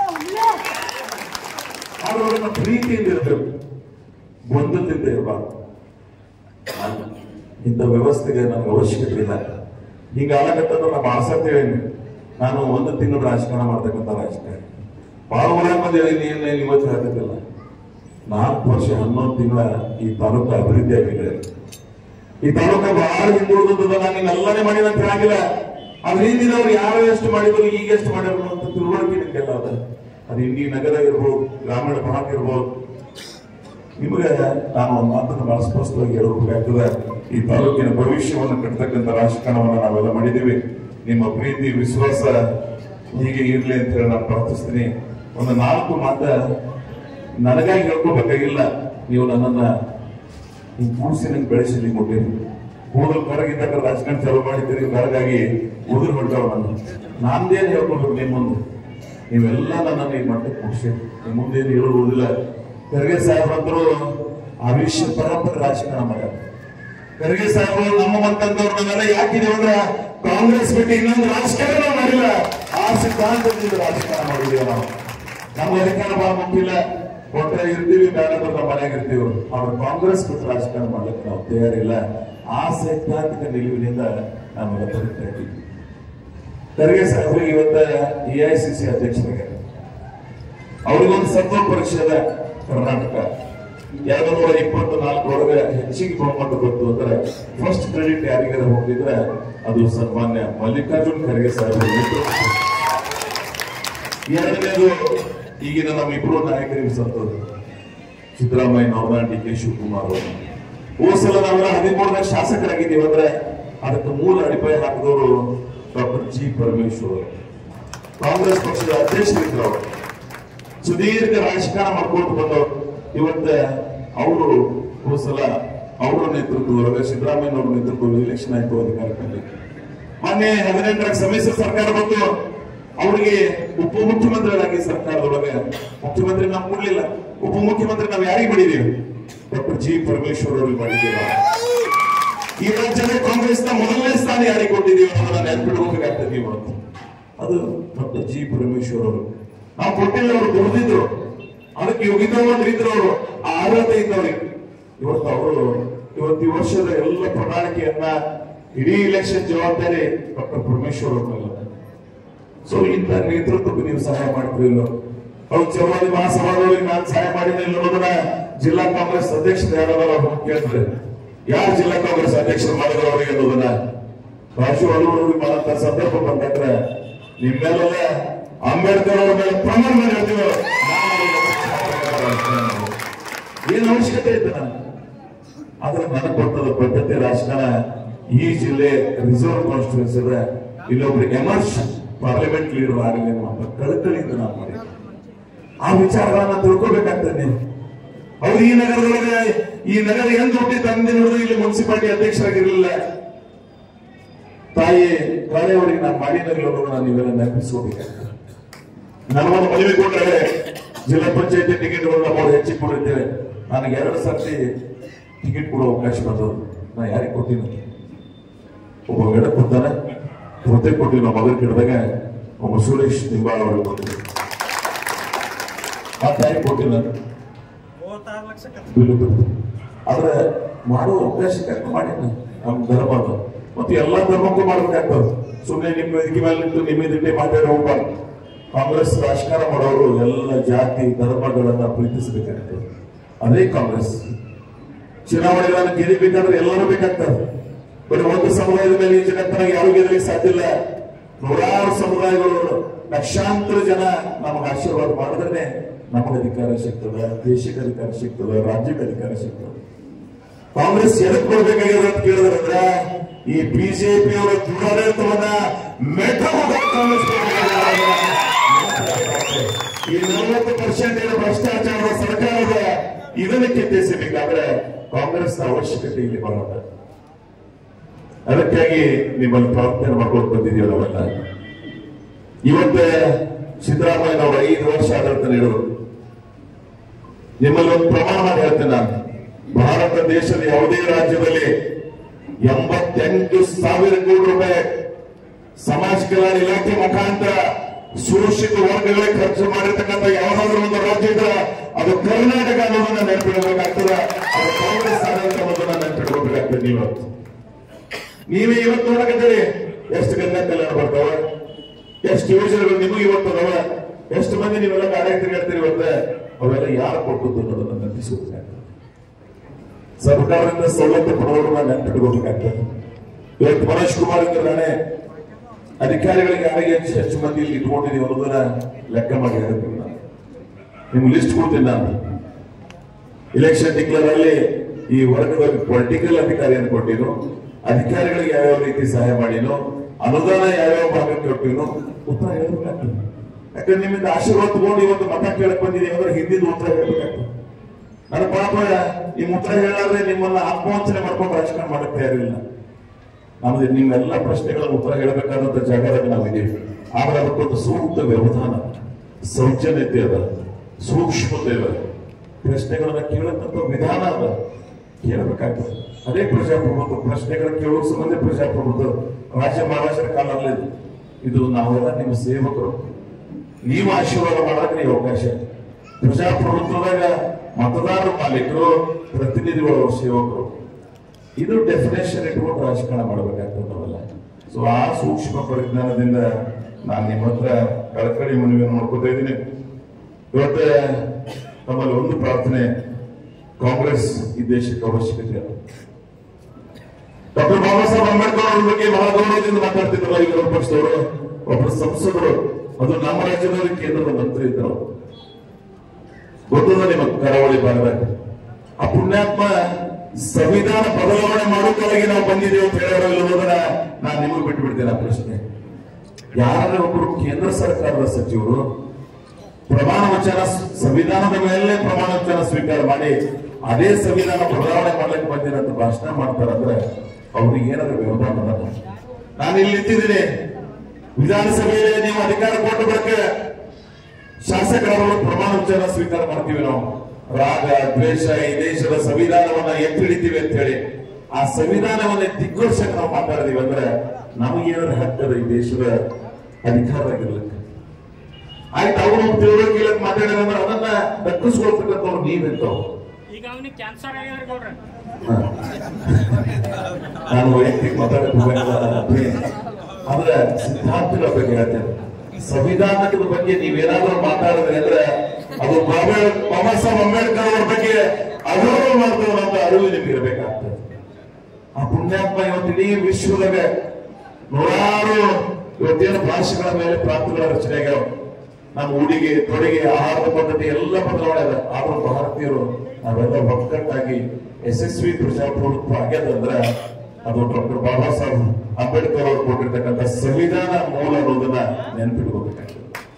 ಆದ್ರೆ ಅವ್ರನ್ನ ಪ್ರೀತಿಯಿಂದ ಇರಬೇಕು ಗೊಂದಲದಿಂದ ಇರಬಾರ್ದು ನಾನು ಇಂಥ ವ್ಯವಸ್ಥೆಗೆ ನನಗೆ ಅವಶ್ಯಕತೆ ಇಲ್ಲ ಈಗ ಆಗತ್ತಂದ್ರೆ ನಮ್ಮ ಆಸಕ್ತಿ ಹೇಳಿ ನಾನು ಒಂದು ತಿಂಗಳು ರಾಜಕಾರಣ ಮಾಡ್ತಕ್ಕಂಥ ರಾಜಕಾರಣಿ ಬಹಳ ಊರಾಗ ಬಂದು ಹೇಳಿ ಏನೇನು ಇವತ್ತು ಹೇಳ್ತಿದ್ದಿಲ್ಲ ನಾಲ್ಕು ವರ್ಷ ಹನ್ನೊಂದು ತಿಂಗಳ ಈ ತಾಲೂಕು ಅಭಿವೃದ್ಧಿ ಆಗಿದೆ ಈ ತಾಲೂಕ ಬಹಳ ಹಿಂದುಳಿದ ನಾನು ನಿಮ್ಮೆಲ್ಲನೇ ಮಾಡಿದ ಅಂತ ಹೇಳಂಗಿಲ್ಲ ಅದ್ರ ಹಿಂದಿನವ್ರು ಯಾರು ಎಷ್ಟು ಮಾಡಿದ್ರು ಈಗ ಎಷ್ಟು ಮಾಡಿದ್ರು ಅಂತ ತಿಳುವಳಿಕೆ ನಿಮ್ಗೆಲ್ಲ ಅದ ಅದು ಇಂಡಿ ನಗರ ಇರ್ಬೋದು ಗ್ರಾಮೀಣ ಭಾಗ ಇರ್ಬೋದು ನಿಮಗೆ ನಾನು ಒಂದು ಮಾತನ್ನು ಬಹಳ ಸ್ಪಷ್ಟವಾಗಿ ಹೇಳಬೇಕಾಗ್ತದೆ ಈ ತಾಲೂಕಿನ ಭವಿಷ್ಯವನ್ನು ಕಟ್ಟತಕ್ಕಂಥ ರಾಜಕಾರಣವನ್ನು ನಾವೆಲ್ಲ ಮಾಡಿದ್ದೀವಿ ನಿಮ್ಮ ಪ್ರೀತಿ ವಿಶ್ವಾಸ ಹೀಗೆ ಇರ್ಲಿ ಅಂತ ಹೇಳಿ ನಾನು ಪ್ರಾರ್ಥಿಸ್ತೀನಿ ಒಂದು ನಾಲ್ಕು ಮಾತ ನನಗಾಗಿ ಹೇಳ್ಕೋಬೇಕಾಗಿಲ್ಲ ನೀವು ನನ್ನನ್ನ ಈ ಕೂಸಿನ ಬೆಳೆಸಿ ನೀವು ಕೊಟ್ಟಿರಿ ಕೂದಲು ಕರಗಿದ್ದಾಗ ರಾಜಕಾರಣ ಚಾಲು ಮಾಡಿದ್ದೀರಿ ಕರಗಾಗಿ ಉದುರು ಹೊಂಟವ ನನ್ನ ನಾನ್ದೇನು ಹೇಳ್ಕೊಬೇಕು ನಿಮ್ಮ ಮುಂದೆ ನೀವೆಲ್ಲ ನನ್ನನ್ನು ಈ ಮಟ್ಟಕ್ಕೆ ಖುಷಿ ನಿಮ್ಮ ಮುಂದೇನು ಹೇಳುವುದಿಲ್ಲ ಖರ್ಗೆ ಸಾಹೇಬ್ರಂತರು ಅವಿಶ್ಯ ಪರಂಪರೆ ರಾಜಕಾರಣ ಮಾಡ್ಯಾರ ಖರ್ಗೆ ಸಾಹೇಬರು ನಮ್ಮ ಮತ್ತಂತವ್ರನ್ನೆಲ್ಲ ಯಾಕಿದೀವಿ ಅಂದ್ರೆ ಕಾಂಗ್ರೆಸ್ ಬಿಟ್ಟು ಇನ್ನೊಂದು ರಾಜಕಾರಣ ಮಾಡಿಲ್ಲ ಆ ಸಿದ್ಧಾಂತದಿಂದ ರಾಜಕಾರಣ ಮಾಡಿದೀವಿ ನಾವು ನಮ್ಮ ಅಧಿಕಾರ ಬಹಳ ಮುಖ್ಯ ಕೊಟ್ರೆ ಇರ್ತೀವಿ ಬೇಡ ಅಂದ್ರೆ ನಮ್ಮ ಮನೆಯಾಗ ಇರ್ತೀವಿ ಅವ್ರು ಕಾಂಗ್ರೆಸ್ ಬಿಟ್ಟು ರಾಜಕಾರಣ ಮಾಡ್ಲಿಕ್ಕೆ ನಾವು ತಯಾರಿಲ್ಲ ಆ ಸೈದ್ಧಾಂತಿಕ ನಿಲುವಿನಿಂದ ನಾವೆಲ್ಲ ಬದುಕ್ತಾ ಇದ್ದೀವಿ ಖರ್ಗೆ ಸಾಹೇಬರಿಗೆ ಇವತ್ತ ಎ ಐ ಸಿ ಸಿ ಅಧ್ಯಕ್ಷರಾಗ್ಯಾರ ಅವ್ರಿಗೊಂದು ಸತ್ವ ಪರೀಕ್ಷೆದ ಕರ್ನಾಟಕ ಎರಡು ನೂರ ಇಪ್ಪತ್ತು ನಾಲ್ಕರೊಳಗೆ ಹೆಚ್ಚಿಗೆ ಬಹುಮತ ಗೊತ್ತು ಅಂದ್ರೆ ಫಸ್ಟ್ ಕ್ರೆಡಿಟ್ ಯಾರಿಗಾರ ಹೋಗಿದ್ರೆ ಅದು ಸನ್ಮಾನ್ಯ ಮಲ್ಲಿಕಾರ್ಜುನ್ ಖರ್ಗೆ ಸಾಹೇಬರ ನೇತೃತ್ವ ಎರಡನೇದು ಈಗಿನ ನಮ್ಮ ಇಬ್ಬರು ನಾಯಕರಿಗೆ ಸತ್ತೋದು ಸಿದ್ದರಾಮಯ್ಯ ನವರ ಡಿ ಕೆ ಶಿವಕುಮಾರ್ ಅವರು ಹೋದ ಸಲ ನಾವೆಲ್ಲ ಹದಿಮೂರನೇ ಶಾಸಕರಾಗಿದ್ದೀವಿ ಅಂದ್ರೆ ಅದಕ್ಕೆ ಮೂಲ ಅಡಿಪಾಯ ಹಾಕಿದವರು ಡಾಕ್ಟರ್ ಜಿ ಪರಮೇಶ್ವರ್ ಅವರು ಕಾಂಗ್ರೆಸ್ ಪಕ್ಷದ ಅಧ್ಯಕ್ಷರಿದ್ರು ಅವರು ಸುದೀರ್ಘ ರಾಜಕಾರಣ ಮಾಡ್ಕೊಂಡು ಬಂದವರು ಇವತ್ತ ಅವರು ಹೋದ ಸಲ ಅವರ ನೇತೃತ್ವದೊಳಗೆ ಸಿದ್ದರಾಮಯ್ಯ ಅವರ ನೇತೃತ್ವದಲ್ಲಿ ಎಲೆಕ್ಷನ್ ಆಯ್ತು ಅಧಿಕಾರದಲ್ಲಿ ಮೊನ್ನೆ ಹದಿನೆಂಟರ ಸಮ್ಮಿಶ್ರ ಸರ್ಕಾರ ಬಂದು ಅವರಿಗೆ ಉಪಮುಖ್ಯಮಂತ್ರಿಗಳಾಗಿ ಸರ್ಕಾರದೊಳಗೆ ಮುಖ್ಯಮಂತ್ರಿ ನಾವು ಕೊಡ್ಲಿಲ್ಲ ಉಪಮುಖ್ಯಮಂತ್ರಿ ನಾವು ಯಾರಿಗೆ ಮಾಡಿದೀವಿ ಡಾಕ್ಟರ್ ಜಿ ಪರಮೇಶ್ವರ್ ಅವರಿಗೆ ಮಾಡಿದ್ದೀವಿ ನಾವು. ಈ ರಾಜ್ಯದ ಕಾಂಗ್ರೆಸ್ನ ಮೊದಲನೇ ಸ್ಥಾನ ಯಾರಿಗೆ ಕೊಟ್ಟಿದ್ದೀವಿ ಅನ್ನೋದನ್ನ ನೆನಪಿಟ್ಕೋಬೇಕಾಗ್ತದೆ ಇವತ್ತು ಅದು ಮತ್ತು ಜಿ ಪರಮೇಶ್ವರ್ ಅವರು ನಾವು ಕೊಟ್ಟಿಲ್ಲ ಅವರು ದುಡಿದಿದ್ರು ಅದಕ್ಕೆ ಯೋಗಿತಾ ಒಂದು ಇದ್ರು ಅವರು ಆ ಅರ್ಹತೆ ಇದ್ದವ್ರಿಗೆ ಇವತ್ತು ಅವರು ಇವತ್ತು ಈ ವರ್ಷದ ಎಲ್ಲ ಪ್ರಣಾಳಿಕೆಯನ್ನ ಇಡೀ ಇಲೆಕ್ಷನ್ ಜವಾಬ್ದಾರಿ ಡಾಕ್ಟರ್ ಪರಮೇಶ್ವರ್ ಅವ್ರ ಮೇಲೆ ಸೊ ಇಂಥ ನೇತೃತ್ವಕ್ಕೆ ನೀವು ಸಹಾಯ ಮಾಡ್ತಿರಲಿಲ್ಲ ಅವ್ರು ಚೌರಾದಿ ಮಹಾಸಭಾದವರಿಗೆ ನಾನು ಸಹಾಯ ಮಾಡಿಲ್ಲ ಅನ್ನೋದನ್ನ ಜಿಲ್ಲಾ ಕಾಂಗ್ರೆಸ್ ಅಧ್ಯಕ್ಷರು ಯಾರಾದ್ರೂ ಅವ್ರು ಕೇಳ್ತಾರೆ ಯಾರು ಜಿಲ್ಲಾ ಕಾಂಗ್ರೆಸ್ ಅಧ್ಯಕ್ಷರು ಮಾಡಿದ್ರು ಅವರಿಗೆ ಅನ್ನೋದನ್ನ ರಾಜು ಅಲ್ಲೂರಿಗೆ ಮಾಡಂತ ಸಂದರ್ಭ ಬಂದಾಗ ನಿಮ್ಮೆಲ್ಲ ಅಂಬೇಡ್ಕರ್ ಅವ್ರ ಮೇಲೆ ಪ್ರಮಾಣ ಮಾಡಿ ಹೇಳ್ತೀವಿ ಏನ್ ಅವಶ್ಯಕತೆ ಐತೆ ನಾನು ಆದ್ರೆ ನನಗೆ ಗೊತ್ತದ ಪದ್ಧತಿ ರಾಜಕಾರಣ ಈ ಜಿಲ್ಲೆ ರಿಸರ್ವ್ ಕಾನ್ಸ್ಟಿಟ್ಯೂನ್ಸಿ ಅದ ಇಲ್ಲೊಬ್ರು ಎಮರ್ಸ್ ಪಾರ್ಲಿಮೆಂಟ್ ಲೀಡರ್ ಆಗಲಿ ಅಂತ ಕಳಕಳಿಯಿಂದ ನಾವು ಮಾಡಿ ಆ ವಿಚಾರಗಳನ್ನ ತಿಳ್ಕೊಬೇಕಾಗ್ತದೆ ನೀವು ಅವ್ರು ಈ ನಗರದೊಳಗೆ ಈ ನಗರ ಎಂದು ಹುಟ್ಟಿ ತಂದೆ ನೋಡಿದ್ರು ಇಲ್ಲಿ ಮುನ್ಸಿಪಾಲಿಟಿ ಅಧ್ಯಕ್ಷರಾಗಿರ್ಲಿಲ್ಲ ತಾಯಿ ಕಾಳೆಯವರಿಗೆ ನಾನು ಮಾಡಿದಾಗಲೂ ನಾನು ನೀವೆಲ್ಲ ನೆನಪಿಸ್ಕೋಬೇಕಾಗ್ತದೆ ನನಗೊಂದು ಮದುವೆ ಕೊಟ್ಟರೆ ಜಿಲ್ಲಾ ಪಂಚಾಯತಿ ಟಿಕೆಟ್ ನಾವು ಹೆಚ್ಚಿಗೆ ಕೊಡಿರ್ತೇವೆ ನನಗೆ ಎರಡು ಸರ್ತಿ ಟಿಕೆಟ್ ಕೊಡೋ ಅವಕಾಶ ಬಂದದ್ದು ನಾ ಯಾರಿಗೆ ಕೊಟ್ಟಿನ ಒಬ್ಬ ಗಡ ಕೊಡ್ತಾನೆ ಮತ್ತೆ ಕೊಟ್ಟಿಲ್ಲ ನಾವು ಮಗನ ಹಿಡಿದಾಗ ಒಬ್ಬ ಸುರೇಶ್ ನಿಂಬಾಳ ಅವರಿಗೆ ಕೊಟ್ಟಿದ್ದೆ ಆ ತಾಯಿ ಕೊಟ್ಟಿಲ್ಲ ಮೂವತ್ತಾರು ಲಕ್ಷ ಖರ್ಚು ಬಿಲ್ಲು ಬಿಡ್ತು ಆದ್ರೆ ಮಾಡುವ ಅವಕಾಶ ಕರೆಕ್ಟ್ ಮಾಡಿಲ್ಲ ನಮ್ಮ ಧರ್ಮದ ಮತ್ತೆ ಎಲ್ಲಾ ಧರ್ಮಕ್ಕೂ ಮಾಡ್ಬೇಕಾಗ್ತದೆ ಸುಮ್ಮನೆ ನಿಮ್ಮ ವೇದಿಕೆ ಮೇಲೆ ನಿಂತು ನಿಮ್ಮಿದ್ದೆ ಮಾತಾಡಿ ಹೋಗ್ಬಾರ್ದು ಕಾಂಗ್ರೆಸ್ ರಾಜಕಾರಣ ಮಾಡೋರು ಎಲ್ಲ ಜಾತಿ ಧರ್ಮಗಳನ್ನ ಪ್ರೀತಿಸಬೇಕಾಗ್ತದೆ ಅದೇ ಕಾಂಗ್ರೆಸ್ ಚುನಾವಣೆಗಳನ್ನು ಗೆಲ್ಲಬೇಕಾದ್ರೆ ಎಲ್ಲರೂ ಬೇಕಾಗ್ತದೆ ಬರೀ ಒಂದು ಸಮುದಾಯದ ಮೇಲೆ ಈ ಜಗತ್ತಿನಾಗ ಯಾರು ಗೆಲ್ಲಲಿಕ್ಕೆ ಸಾಧ್ಯ ಇಲ್ಲ ನೂರಾರು ಸಮುದಾಯಗಳು ಲಕ್ಷಾಂತರ ಜನ ನಮಗೆ ಆಶೀರ್ವಾದ ಮಾಡಿದ್ರೆ ನಮಗೆ ಅಧಿಕಾರ ಸಿಗ್ತದೆ ದೇಶಕ್ಕೆ ಅಧಿಕಾರ ಸಿಗ್ತದೆ ರಾಜ್ಯಕ್ಕೆ ಅಧಿಕಾರ ಸಿಗ್ತದೆ ಕಾಂಗ್ರೆಸ್ ಎದಕ್ ಕೊಡ್ಬೇಕಾಗಿದೆ ಅಂತ ಕೇಳಿದ್ರೆ ಈ ಬಿಜೆಪಿ ಅವರ ದುರಾಡಳಿತವನ್ನ ಮೆಟ್ಟ ಕಾಂಗ್ರೆಸ್ ಕೊಡ್ಬೇಕಾಗಿದೆ. ಈ ನಲವತ್ತು ಪರ್ಸೆಂಟ್ ಏನು ಭ್ರಷ್ಟಾಚಾರದ ಸರ್ಕಾರದ ಇದನ್ನು ಕಿತ್ತಿಸಬೇಕಾದ್ರೆ ಕಾಂಗ್ರೆಸ್ ಅವಶ್ಯಕತೆ ಇಲ್ಲಿ ಬರುತ್ತೆ ಅದಕ್ಕಾಗಿ ನಿಮ್ಮಲ್ಲಿ ಪ್ರಾರ್ಥನೆ ಮಾಡ್ಕೊಂಡು ಬಂದಿದ್ದೀವಿ ನಾವೆಲ್ಲ ಇವತ್ತೇ ಸಿದ್ದರಾಮಯ್ಯನವರು ಐದು ವರ್ಷ ಆಡಳಿತ ನೀಡೋರು ನಿಮ್ಮಲ್ಲಿ ಒಂದು ಪ್ರಮಾಣ ಮಾಡಿ ಹೇಳ್ತೇನೆ ನಾನು ಭಾರತ ದೇಶದ ಯಾವುದೇ ರಾಜ್ಯದಲ್ಲಿ ಎಂಬತ್ತೆಂಟು ಸಾವಿರ ಕೋಟಿ ರೂಪಾಯಿ ಸಮಾಜ ಕಲ್ಯಾಣ ಇಲಾಖೆ ಮುಖಾಂತರ ಸುರಕ್ಷಿತ ವರ್ಗಗಳಿಗೆ ಖರ್ಚು ಮಾಡಿರ್ತಕ್ಕಂಥ ಯಾವುದಾದ್ರೂ ಒಂದು ರಾಜ್ಯ ಇದ್ರೆ ಅದು ಕರ್ನಾಟಕ ಅನ್ನೋದನ್ನ ನೆನಪಿಡಬೇಕಾಗ್ತದೆ ಅದು ಕಾಂಗ್ರೆಸ್ ಆಡಳಿತ ಅನ್ನೋದನ್ನ ನೆನಪಿಡ್ಕೋಬೇಕಾಗ್ತದೆ ನೀವತ್ತು ನೀವೇ ಇವತ್ತು ನೋಡಕತ್ತೀರಿ ಎಷ್ಟು ಕನ್ಯಾ ಕಲ್ಯಾಣ ಬರ್ತಾವ ಎಷ್ಟು ಯೋಜನೆಗಳು ನಿಮಗೆ ಇವತ್ತು ಅದಾವ ಎಷ್ಟು ಮಂದಿ ನೀವೆಲ್ಲ ಗಾಡಿ ತಿರುಗಾಡ್ತೀರಿ ಇವತ್ತ ಅವೆಲ್ಲ ಯಾರು ಕೊಟ್ಟದ್ದು ಅನ್ನೋದನ್ನ ನೆನಪಿಸಬೇಕಾಗ್ತದೆ ಸರ್ಕಾರದಿಂದ ಸವಲತ್ತು ಪಡೆದವ್ರನ್ನ ನೆನಪಿಟ್ಕೋಬೇಕಾಗ್ತದೆ ಇವತ್ತು ಮನೋಜ್ ಕುಮಾರ್ ಇದ್ದಾನೆ ಅಧಿಕಾರಿಗಳಿಗೆ ಯಾರಿಗೆ ಹೆಚ್ಚು ಹೆಚ್ಚು ಮಂದಿ ಇಲ್ಲಿ ಇಟ್ಕೊಂಡಿದ್ದೀವಿ ಅನ್ನೋದನ್ನ ಲೆಕ್ಕ ಮಾಡಿ ಹೇಳ್ತೀನಿ ನಾನು ನಿಮ್ಗೆ ಲಿಸ್ಟ್ ಕೊಡ್ತೀನಿ ನಾನು ಇಲೆಕ್ಷನ್ ಡಿಕ್ಲೇರ್ ಅಲ್ಲಿ ಈ ವರ್ಗದ ಪೊಲಿಟಿಕಲ್ ಅಧಿಕಾರಿಯನ್ನು ಕೊಟ್ಟಿನು ಅಧಿಕಾರಿಗಳಿಗೆ ಯಾವ್ಯಾವ ರೀತಿ ಸಹಾಯ ಮಾಡಿನೋ ಅನುದಾನ ಯಾವ್ಯಾವ ಭಾಗಕ್ಕೆ ಕೊಟ್ಟಿನೋ ಉತ್ತರ ಹೇಳ್ಬೇಕಾಗ್ತದೆ ಯಾಕಂದ್ರೆ ನಿಮ್ಮಿಂದ ಆಶೀರ್ವಾದ ತಗೊಂಡು ಇವತ್ತು ಮತ ಕೇಳಕ್ ಬಂದಿದ್ದೀವಿ ಅಂದ್ರೆ ಹಿಂದಿನ ಉತ್ತರ ಹೇಳ್ಬೇಕಾಗ್ತದೆ ನನ್ನ ಪಾಪ ಈ ಉತ್ತರ ಹೇಳಾದ್ರೆ ನಿಮ್ಮನ್ನ ಆತ್ಮವಂಚನೆ ಮಾಡ್ಕೊಂಡು ರಾಜಕಾರಣ ಮಾಡಕ್ ತಯಾರಿಲ್ಲ ನಮ್ದು ನಿಮ್ಮೆಲ್ಲ ಪ್ರಶ್ನೆಗಳ ಉತ್ತರ ಹೇಳಬೇಕಾದಂತ ಜಾಗದಾಗ ನಾವಿದ್ದೀವಿ ಆದ್ರೆ ಅದಕ್ಕೊಂದು ಸೂಕ್ತ ವ್ಯವಧಾನ ಸೌಜನ್ಯತೆ ಅದ ಸೂಕ್ಷ್ಮತೆ ಅದ ಪ್ರಶ್ನೆಗಳನ್ನ ಕೇಳತಕ್ಕಂಥ ವಿಧಾನ ಅದ ಕೇಳಬೇಕಾಗ್ತದೆ ಅದೇ ಪ್ರಜಾಪ್ರಭುತ್ವ ಪ್ರಶ್ನೆಗಳ ಕೇಳುವ ಸಂಬಂಧ ಪ್ರಜಾಪ್ರಭುತ್ವ ರಾಜ್ಯ ಮಹಾರಾಜರ ಕಾಲ ಅಲ್ಲ ಇದು ಇದು ನಾವೆಲ್ಲ ನಿಮ್ಮ ಸೇವಕರು ನೀವು ಆಶೀರ್ವಾದ ಮಾಡಕ್ಕೆ ನೀವು ಅವಕಾಶ ಪ್ರಜಾಪ್ರಭುತ್ವದಾಗ ಮತದಾರರ ಮಾಲೀಕರು ಪ್ರತಿನಿಧಿಗಳು ಅವ್ರ ಸೇವಕರು ಇದು ಡೆಫಿನೇಷನ್ ಇಟ್ಕೊಂಡು ರಾಜಕಾರಣ ಮಾಡಬೇಕಾಗ್ತದೆ ನಾವೆಲ್ಲ ಸೊ ಆ ಸೂಕ್ಷ್ಮ ಪರಿಜ್ಞಾನದಿಂದ ನಾನು ನಿಮ್ಮ ಹತ್ರ ಕಳಕಳಿ ಮನವಿಯನ್ನು ಮಾಡ್ಕೊತಾ ಇದ್ದೀನಿ ಇವತ್ತು ನಮ್ಮಲ್ಲಿ ಒಂದು ಪ್ರಾರ್ಥನೆ ಕಾಂಗ್ರೆಸ್ ಈ ದೇಶಕ್ಕೆ ಅವಶ್ಯಕತೆ ಇದೆ ಡಾಕ್ಟರ್ ಬಾಬಾ ಸಾಹೇಬ್ ಅಂಬೇಡ್ಕರ್ ಅವ್ರ ಬಗ್ಗೆ ಬಹಳ ಗೌರವದಿಂದ ಮಾತಾಡ್ತಿದ್ರಲ್ಲ ಈ ವಿರೋಧ ಪಕ್ಷದವರು ಒಬ್ಬರು ಸಂಸದರು ಅದು ನಮ್ಮ ರಾಜ್ಯದಲ್ಲಿ ಕೇಂದ್ರದ ಮಂತ್ರಿ ಇದ್ದರು ಗೊತ್ತದ ನಿಮ್ಮ ಕರಾವಳಿ ಭಾಗದಾಗ ಆ ಪುಣ್ಯಾತ್ಮ ಸಂವಿಧಾನ ಬದಲಾವಣೆ ಮಾಡೋಕ್ಕಾಗಿ ನಾವು ಬಂದಿದ್ದೇವೆ ಅಂತ ಹೇಳೋರು ಇಲ್ಲದನ್ನ ನಾನು ನಿಮಗೆ ಬಿಟ್ಟು ಬಿಡ್ತೇನೆ ಆ ಪ್ರಶ್ನೆ ಯಾರೇ ಒಬ್ಬರು ಕೇಂದ್ರ ಸರ್ಕಾರದ ಸಚಿವರು ಪ್ರಮಾಣ ವಚನ ಸಂವಿಧಾನದ ಮೇಲೆ ಪ್ರಮಾಣ ವಚನ ಸ್ವೀಕಾರ ಮಾಡಿ ಅದೇ ಸಂವಿಧಾನ ಬದಲಾವಣೆ ಮಾಡ್ಲಿಕ್ಕೆ ಬಂದಿರಂತ ಭಾಷಣ ಮಾಡ್ತಾರಂದ್ರೆ ಅವ್ರಿಗೆ ಏನಾದ್ರು ವ್ಯವಧಾನ ಅದ ನಾನು ಇಲ್ಲಿ ನಿಂತಿದ್ದೀನಿ ವಿಧಾನಸಭೆಯಲ್ಲಿ ನೀವು ಅಧಿಕಾರ ಕೊಟ್ಟು ಬಳಿಕ ಶಾಸಕರವರು ಪ್ರಮಾಣ ವಚನ ಸ್ವೀಕಾರ ಮಾಡ್ತೀವಿ ನಾವು ರಾಗ ದ್ವೇಷ ಈ ದೇಶದ ಸಂವಿಧಾನವನ್ನ ಎತ್ತಿ ಹಿಡಿತೀವಿ ಅಂತ ಹೇಳಿ ಆ ಸಂವಿಧಾನವನ್ನ ದಿಗ್ಗೋರ್ಷಕ್ಕೆ ನಾವು ಮಾತಾಡಿದೀವಿ ಅಂದ್ರೆ ನಮಗೇನಾದ್ರು ಹಕ್ಕದ ಈ ದೇಶದ ಅಧಿಕಾರವಾಗಿರ್ಲಿಕ್ಕೆ ಆಯ್ತು ಅವರು ತಿಳುವಳಿಕೆ ಇಲ್ಲ ಮಾತಾಡಿದ್ರೆ ಅಂದ್ರೆ ಅದನ್ನ ದಕ್ಕಿಸ್ಕೊಳ್ತಕ್ಕಂಥವ್ರು ನೀವೆಂತವ್ರು ಈಗ ಅವನಿಗೆ ಕ್ಯಾನ್ಸರ್ ಆಗ್ಯಾರ ಗೌಡ್ರ ಹ. ನಾನು ವೈಯಕ್ತಿಕ ಮಾತಾಡಕ್ಕೆ ಹೋಗಲ್ಲ ಆದ್ರೆ ಸಿದ್ಧಾಂತಗಳ ಬಗ್ಗೆ ಹೇಳ್ತೇನೆ ಸಂವಿಧಾನದ ಬಗ್ಗೆ ನೀವೇನಾದ್ರೂ ಮಾತಾಡಿದ್ರೆ ಅಂದ್ರೆ ಅದು ಬಾಬಾ ಬಾಬಾ ಸಾಹೇಬ್ ಅಂಬೇಡ್ಕರ್ ಅವ್ರ ಬಗ್ಗೆ ಅಗೌರವ ಮಾಡ್ತೇವೆ ಅಂತ ಅರಿವು ನಿಮ್ಗೆ ಇರಬೇಕಾಗ್ತದೆ ಆ ಪುಣ್ಯಾತ್ಮ ಇವತ್ತು ಇಡೀ ವಿಶ್ವದಾಗ ನೂರಾರು ಇವತ್ತೇನು ಭಾಷೆಗಳ ಮೇಲೆ ಪ್ರಾಂತಗಳ ರಚನೆ ಆಗ್ಯಾವ ನಮ್ಮ ಉಡುಗೆ ತೊಡುಗೆ ಆಹಾರದ ಪದ್ಧತಿ ಎಲ್ಲ ಬದಲಾವಣೆ ಅದ ಆದ್ರೂ ಭಾರತೀಯರು ನಾವೆಲ್ಲ ಒಕ್ಕಟ್ಟಾಗಿ ಯಶಸ್ವಿ ಪ್ರಜಾಪ್ರಭುತ್ವ ಆಗ್ಯದಂದ್ರೆ ಅದು ಡಾಕ್ಟರ್ ಬಾಬಾ ಸಾಹೇಬ್ ಅಂಬೇಡ್ಕರ್ ಅವರು ಕೊಟ್ಟಿರ್ತಕ್ಕಂಥ ಸಂವಿಧಾನ ಮೂಲ ಅನ್ನೋದನ್ನ ನೆನಪಿಟ್ಕೋಬೇಕಾಗ್ತದೆ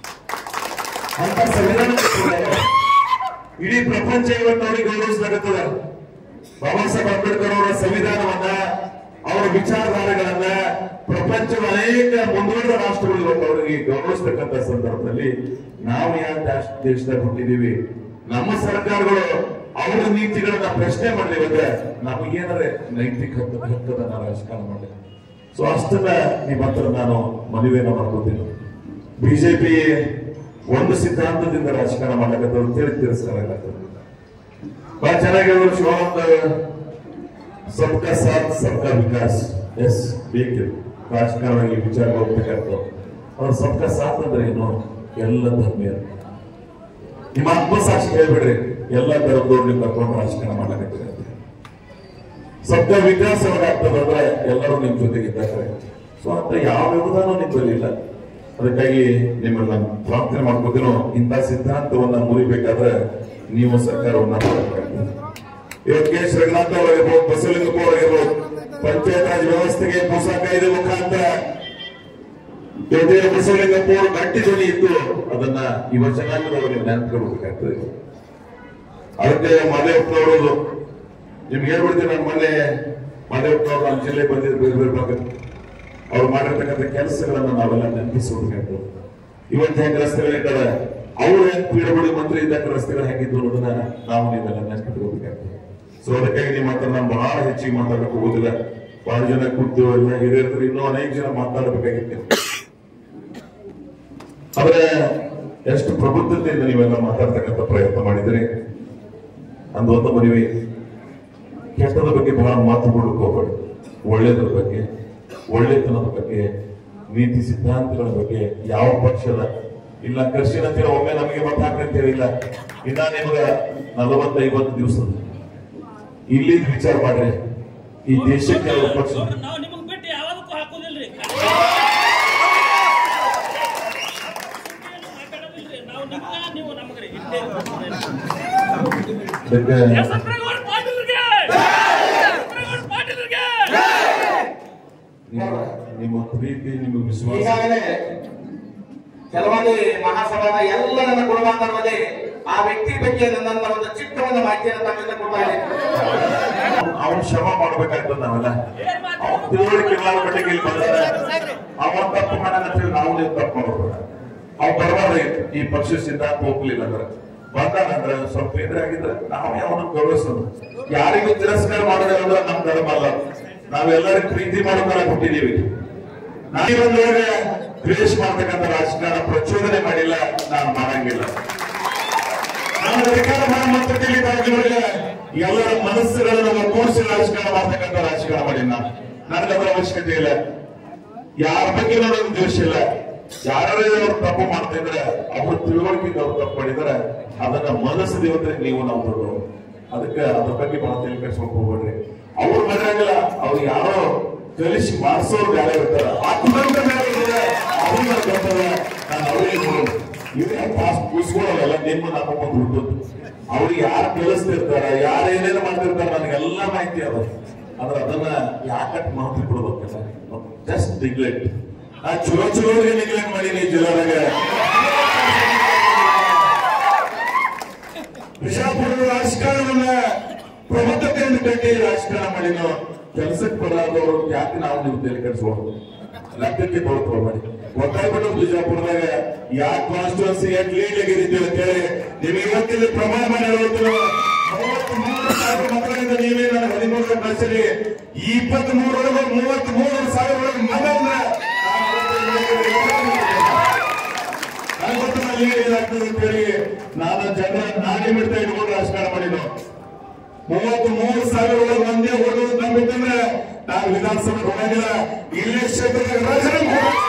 ಅಂತ ಸಂವಿಧಾನ ಕೊಟ್ಟಿದ್ದಾರೆ. ಇಡೀ ಪ್ರಪಂಚ ಇವತ್ತು ಅವರಿಗೆ ಗೌರವಿಸಲಾಗುತ್ತದೆ ಬಾಬಾ ಸಾಹೇಬ್ ಅಂಬೇಡ್ಕರ್ ಅವರ ಸಂವಿಧಾನವನ್ನ ಅವರ ವಿಚಾರಧಾರೆಗಳನ್ನ ಪ್ರಪಂಚದ ಅನೇಕ ಮುಂದುವರೆದ ರಾಷ್ಟ್ರಗಳು ಇವತ್ತು ಅವರಿಗೆ ಗೌರವಿಸ್ತಕ್ಕಂಥ ಸಂದರ್ಭದಲ್ಲಿ ನಾವು ಯಾವ ದೇಶ- ದೇಶದಾಗ ಹುಟ್ಟಿದೀವಿ ನಮ್ಮ ಸರ್ಕಾರಗಳು ಅವರ ನೀತಿಗಳನ್ನ ಪ್ರಶ್ನೆ ಮಾಡ್ಲಿಕ್ಕೆ ನಮಗೇನಾದ್ರೆ ನೈತಿಕ ಹಕ್ಕು ಹಕ್ಕದನ್ನ ರಾಜಕಾರಣ ಮಾಡಲಿ ಸೊ ಅಷ್ಟನ್ನ ನಿಮ್ಮ ಹತ್ರ ನಾನು ಮನವಿಯನ್ನ ಮಾಡ್ಕೋತೀನಿ ಬಿಜೆಪಿ ಒಂದು ಸಿದ್ಧಾಂತದಿಂದ ರಾಜಕಾರಣ ಮಾಡ್ಲಿಕ್ಕೆ ಅಂತೇಳಿ ತಿರಸ್ಕಾರ ಆಗ್ತದೆ ಬಹಳ ಚೆನ್ನಾಗಿ ಅವರು ಶಿವಾನಂದ ಸಬ್ಕಾ ಸಾಥ್ ಸಬ್ಕಾ ವಿಕಾಸ್ ಎಸ್ ಬೇಕಿದೆ ರಾಜಕಾರಣ ಈ ವಿಚಾರ ಹೋಗ್ಬೇಕಾಗ್ತದೆ ಅವ್ರ ಸಬ್ಕಾ ಸಾಥ್ ಅಂದ್ರೆ ಏನು ಎಲ್ಲ ಧರ್ಮೀಯರು ನಿಮ್ಮ ಆತ್ಮಸಾಕ್ಷಿ ಹೇಳ್ಬಿಡ್ರಿ ಎಲ್ಲ ಧರ್ಮದವ್ರು ನೀವು ಕರ್ಕೊಂಡು ರಾಜಕಾರಣ ಮಾಡಕತ್ತೀರಿ ಅಂತ. ಸಬ್ಕಾ ವಿಕಾಸ ಆಗ್ತದೆ ಅಂದ್ರೆ ಎಲ್ಲರೂ ನಿಮ್ ಜೊತೆಗೆ ಇದ್ದಾರೆ ಸೊ ಅಂತ ಯಾವ ವ್ಯವಧಾನ ನಿಮ್ಮಲ್ಲಿ ಇಲ್ಲ ಅದಕ್ಕಾಗಿ ನಿಮ್ಮನ್ನ ನಾನು ಪ್ರಾರ್ಥನೆ ಮಾಡ್ಕೋತೀನೋ ಇಂಥ ಸಿದ್ಧಾಂತವನ್ನ ಮುರಿಬೇಕಾದ್ರೆ ನೀವು ಸರ್ಕಾರವನ್ನ ಮಾಡಬೇಕಾಗ್ತದೆ ಇವತ್ತು ಕೆ ಎಸ್ ರಘುನಾಥ್ ಅವರಾಗಿರ್ಬೋದು ಬಸವಲಿಂಗಪ್ಪ ಅವರಾಗಿರ್ಬೋದು ಪಂಚಾಯತ್ ರಾಜ್ ವ್ಯವಸ್ಥೆಗೆ ಹೊಸ ಕಾಯ್ದೆ ಮುಖಾಂತರ ಜೊತೆ ಬಸವಲಿಂಗಪ್ಪ ಅವರು ಗಟ್ಟಿ ಧ್ವನಿ ಇತ್ತು ಅದನ್ನ ಯುವ ಜನಾಂಗದವರಿಗೆ ನೆನಪಿಡಬೇಕಾಗ್ತದೆ ಅದಕ್ಕೆ ಮಾದೇವಪ್ಪನವರು ನಿಮ್ಗೆ ಹೇಳ್ಬಿಡ್ತೀನಿ ನಾನು ಮೊನ್ನೆ ಮಾದೇವಪ್ಪನವರು ನಮ್ಮ ಜಿಲ್ಲೆ ಬಂದಿದ್ದು ಬೇರೆ ಬೇರೆ ಭಾಗಕ್ಕೆ ಅವ್ರು ಮಾಡಿರ್ತಕ್ಕಂಥ ಕೆಲಸಗಳನ್ನ ನಾವೆಲ್ಲ ನೆನಪಿಸಬೇಕಾಗ್ತದೆ ಇವತ್ತು ಹೆಂಗ್ ರಸ್ತೆಗಳಿದ್ದಾರೆ ಅವ್ರು ಹೆಂಗ್ ಪೀಡಬಡಿ ಮಂತ್ರಿ ಇದ್ದಾಗ ರಸ್ತೆಗಳು ಹೆಂಗಿದ್ದು ಅನ್ನೋದನ್ನ ನಾವು ನೀವೆಲ್ಲ ನೆನಪಿಟ್ಕೋಬೇಕಾಗ್ತದೆ ಸೊ ಅದಕ್ಕಾಗಿ ನಿಮ್ಮ ಹತ್ರ ನಾನು ಬಹಳ ಹೆಚ್ಚಿಗೆ ಮಾತಾಡಕ್ಕೆ ಹೋಗೋದಿಲ್ಲ ಬಹಳ ಜನ ಕೂತು ಎಲ್ಲ ಹಿರಿಯರು ಇನ್ನೂ ಅನೇಕ ಜನ ಮಾತಾಡಬೇಕಾಗಿತ್ತು ಆದ್ರೆ ಎಷ್ಟು ಪ್ರಬುದ್ಧತೆಯಿಂದ ನೀವೆಲ್ಲ ಮಾತಾಡ್ತಕ್ಕಂಥ ಪ್ರಯತ್ನ ಮಾಡಿದ್ರಿ ಅಂದು ಒಂದು ಮನವಿ ಕೆಟ್ಟದ ಬಗ್ಗೆ ಬಹಳ ಮಾತು ಕೊಡಕ್ಕೆ ಹೋಗ್ಬೇಡಿ ಒಳ್ಳೇದ್ರ ಬಗ್ಗೆ ಒಳ್ಳೆತನದ ಬಗ್ಗೆ ನೀತಿ ಸಿದ್ಧಾಂತಗಳ ಬಗ್ಗೆ ಯಾವ ಪಕ್ಷದ ಇಲ್ಲ ಕರ್ಷಿನ ಅಂತೀರ ಒಮ್ಮೆ ನಮಗೆ ಮತ ಹಾಕಂತ ಹೇಳಿಲ್ಲ ಇನ್ನ ನಿಮ್ಗ ನಲವತ್ತೈವತ್ತು ದಿವಸದ ಇಲ್ಲಿ ವಿಚಾರ ಮಾಡ್ರಿ ಈ ದೇಶಕ್ಕೆ ಯಾವ ಪಕ್ಷ ನಾವು ನಿಮಗ್ ಬಿಟ್ಟು ಯಾವ್ದಕ್ಕೂ ಹಾಕೋದಿಲ್ರಿ ಏನು ಮಾತಾಡೋದಿಲ್ರಿ ನಾವು ನಿಮ್ಗ ನೀವು ನಮಗ್ರಿ ಇಷ್ಟೇ ಅದಕ್ಕೆ ಯಶವಂತರಾವ್ ಪಾಟೀಲ್ರಿಗೆ ಯಶವಂತರಾವ್ ಪಾಟೀಲ್ರಿಗೆ ನಿಮ್ಮ ನಿಮ್ಮ ಪ್ರೀತಿ ನಿಮ್ಮ ವಿಶ್ವಾಸ ಈಗಾಗಲೇ ಕೆಲವೊಂದು ಮಹಾಸಭಾದ ಎಲ್ಲ ನನ್ನ ಕುಟುಂಬಾಂತರದಲ್ಲಿ ಆ ವ್ಯಕ್ತಿ ಬಗ್ಗೆ ನನ್ನ ಒಂದು ಚಿಕ್ಕವಾದ ಮಾಹಿತಿಯನ್ನು ತಮ್ಮಿಂದ ಕೊಡ್ತಾ ಇದ್ದೇನೆ ಅವನ್ ಶ್ರಮ ಮಾಡ್ಬೇಕಾಗ್ತದ ನಾವೆಲ್ಲ ಅವನ್ ತಿಳುವಳಿಕೆ ಇರ್ಲಾರ ಕಡೆಗೆ ಇಲ್ಲಿ ಬಂದ್ರೆ ಅವನ್ ತಪ್ಪು ಮಾಡಣ ಅಂತೇಳಿ ನಾವು ನೀವು ತಪ್ಪು ಮಾಡ್ಬೇಕು ಅವ್ ಬರಬಾರ್ದು ಈ ಪಕ್ಷ ಸಿದ್ಧಾಂತ ಹೋಗ್ಲಿಲ್ಲ ಅಂದ್ರೆ ಬಂದಾನಂದ್ರೆ ಸ್ವಲ್ಪ ಎದುರಾಗಿದ್ರೆ ನಾವು ಯಾವನ ಗೌರವಿಸೋದು ಯಾರಿಗೂ ತಿರಸ್ಕಾರ ಮಾಡೋದು ಅಂದ್ರೆ ನಮ್ ಧರ್ಮ ಅಲ್ಲ ನಾವೆಲ್ಲರೂ ಪ್ರೀತಿ ಮಾಡೋದನ್ನ ಹುಟ್ಟಿದೀವಿ ನಾವೊಂದೊಳಗೆ ದ್ವೇಷ ಮಾಡ್ತಕ್ಕಂಥ ರಾಜಕಾರಣ ಪ್ರಚೋದನೆ ಮಾಡಿಲ್ಲ ನಾನು ಮಾಡಂಗಿಲ್ಲ ನಮ್ಮ ಅಧಿಕಾರ ಮಾತುಕತೆಯಲ್ಲಿ ತಾವುಗಳಿಗೆ ಎಲ್ಲರ ಮನಸ್ಸುಗಳನ್ನು ಕೂಡಿಸಿ ರಾಜಕಾರಣ ಮಾಡ್ತಕ್ಕಂಥ ರಾಜಕಾರಣ ಮಾಡಿ ನಾನು ನನಗದರ ಅವಶ್ಯಕತೆ ಇಲ್ಲ ಯಾರ ಬಗ್ಗೆ ನನಗೆ ದ್ವೇಷ ಇಲ್ಲ ಯಾರೇ ಅವ್ರು ತಪ್ಪು ಮಾಡ್ತಾ ಇದ್ರೆ ಅವ್ರ ತಿಳುವಳಿಕೆಯಿಂದ ಅವ್ರು ತಪ್ಪು ಮಾಡಿದ್ರೆ ಅದನ್ನ ಮನಸ್ಸು ಇವತ್ತಿಗೆ ನೀವು ನಾವು ದೊಡ್ಡವರು ಅದಕ್ಕೆ ಅದ್ರ ಬಗ್ಗೆ ಬಹಳ ತಲೆ ಕೆಡ್ಸ್ಕೊಂಡ್ ಹೋಗ್ಬೇಡ್ರಿ ಅವ್ರು ಮಾಡಿರಂಗಿಲ್ಲ ಅವ್ರು ಯಾರೋ ಕಲಿಸಿ ಮಾಡಿಸೋರು ಬೇರೆ ಇರ್ತಾರೆ ಆತ್ಮಂತ ಬೇರೆ ಇದ್ದಾರೆ ಅವ್ರು ನನಗೆ ಗೊತ್ತಲ್ಲ ನಾನು ಅವ್ರಿಗೆ ನೋಡು ಇವರೇ ಪಾಸ್ ಕೂಸ್ಕೊಳ್ಳಲ್ಲ ನಿಮ್ಮ ನಮ್ಮ ಮುಂದೆ ಹುಟ್ಟುದು ಅವ್ರಿಗೆ ಯಾರು ಕಲಿಸ್ತಿರ್ತಾರ ಯಾರು ಏನೇನು ಮಾಡ್ತಿರ್ತಾರ ನನಗೆಲ್ಲ ಮಾಹಿತಿ ಅದ ಆದ್ರೆ ಅದನ್ನ ಯಾಕಟ್ ಮಹತ್ವ ಕೊಡ್ಬೇಕಲ್ಲ ಜಸ್ಟ್ ನಿಗ್ಲೆಕ್ಟ್ ನಾ ಚಲೋ ಚಲೋರಿಗೆ ನಿಗ್ಲೆಕ್ಟ್ ಮಾಡೀನಿ ಈ ಜಿಲ್ಲಾದಾಗ ಬಿಜಾಪುರದ ರಾಜಕಾರಣವನ್ನ ಪ್ರಬುದ್ಧತೆಯನ್ನು ಕಟ್ಟಿ ರಾಜಕಾರಣ ಮಾಡಿನೋ ಕೆಲಸಕ್ಕೆ ಬರಲಾದವರು ಯಾಕೆ ನಾವು ನೀವು ತಲೆ ಕೆಡಿಸ್ಬೋದು ಲೆಕ್ಕಕ್ಕೆ ತೊಳ್ಕೊಳ್ಬೇಡಿ ಗೊತ್ತಾಗ್ಬಿಟ್ಟು ಬಿಜಾಪುರದಾಗ ಯಾವ ಕಾನ್ಸ್ಟಿಟ್ಯೂನ್ಸಿ ಯಾಕೆ ಲೀಡ್ ಆಗಿದ್ದೀವಿ ಅಂತೇಳಿ ನಿಮಗೆ ಇವತ್ತಿಲ್ಲಿ ಪ್ರಮಾಣ ಮಾಡಿ ಹೇಳ್ತೀನಿ ಮೂವತ್ಮೂರು ಸಾವಿರ ಮತಗಳಿಂದ ನೀವೇ ನನ್ನ ಹದಿಮೂರು ಕಳಿಸಿರಿ ಇಪ್ಪತ್ತ್ ಮೂರೊಳಗೆ ಮೂವತ್ತ್ ಮೂರು ಸಾವಿರ ಒಳಗೆ ಮಗ ಅಂದ್ರೆ ನಾನು ಇವತ್ತು ನಿಮಗೆ ಲೀಡ್ ಏನಾಗ್ತದೆ ಅಂತ ಹೇಳಿ ನಾನು ಜನರ ನಾಡಿ ಬಿಡ್ತಾ ಇಟ್ಕೊಂಡು ರಾಜಕಾರಣ ಮಾಡಿದ್ದು ಮೂವತ್ತು ಮೂರು ಸಾವಿರ ಒಳಗೆ ಒಂದೇ ಓಡೋದು ನಂಬಿದ್ರೆ ನಾನು ವಿಧಾನಸಭೆ ಹೋಗಂಗಿಲ್ಲ ಇಲ್ಲೇ ಕ್ಷೇತ್ರದ ರಾಜಕಾರಣ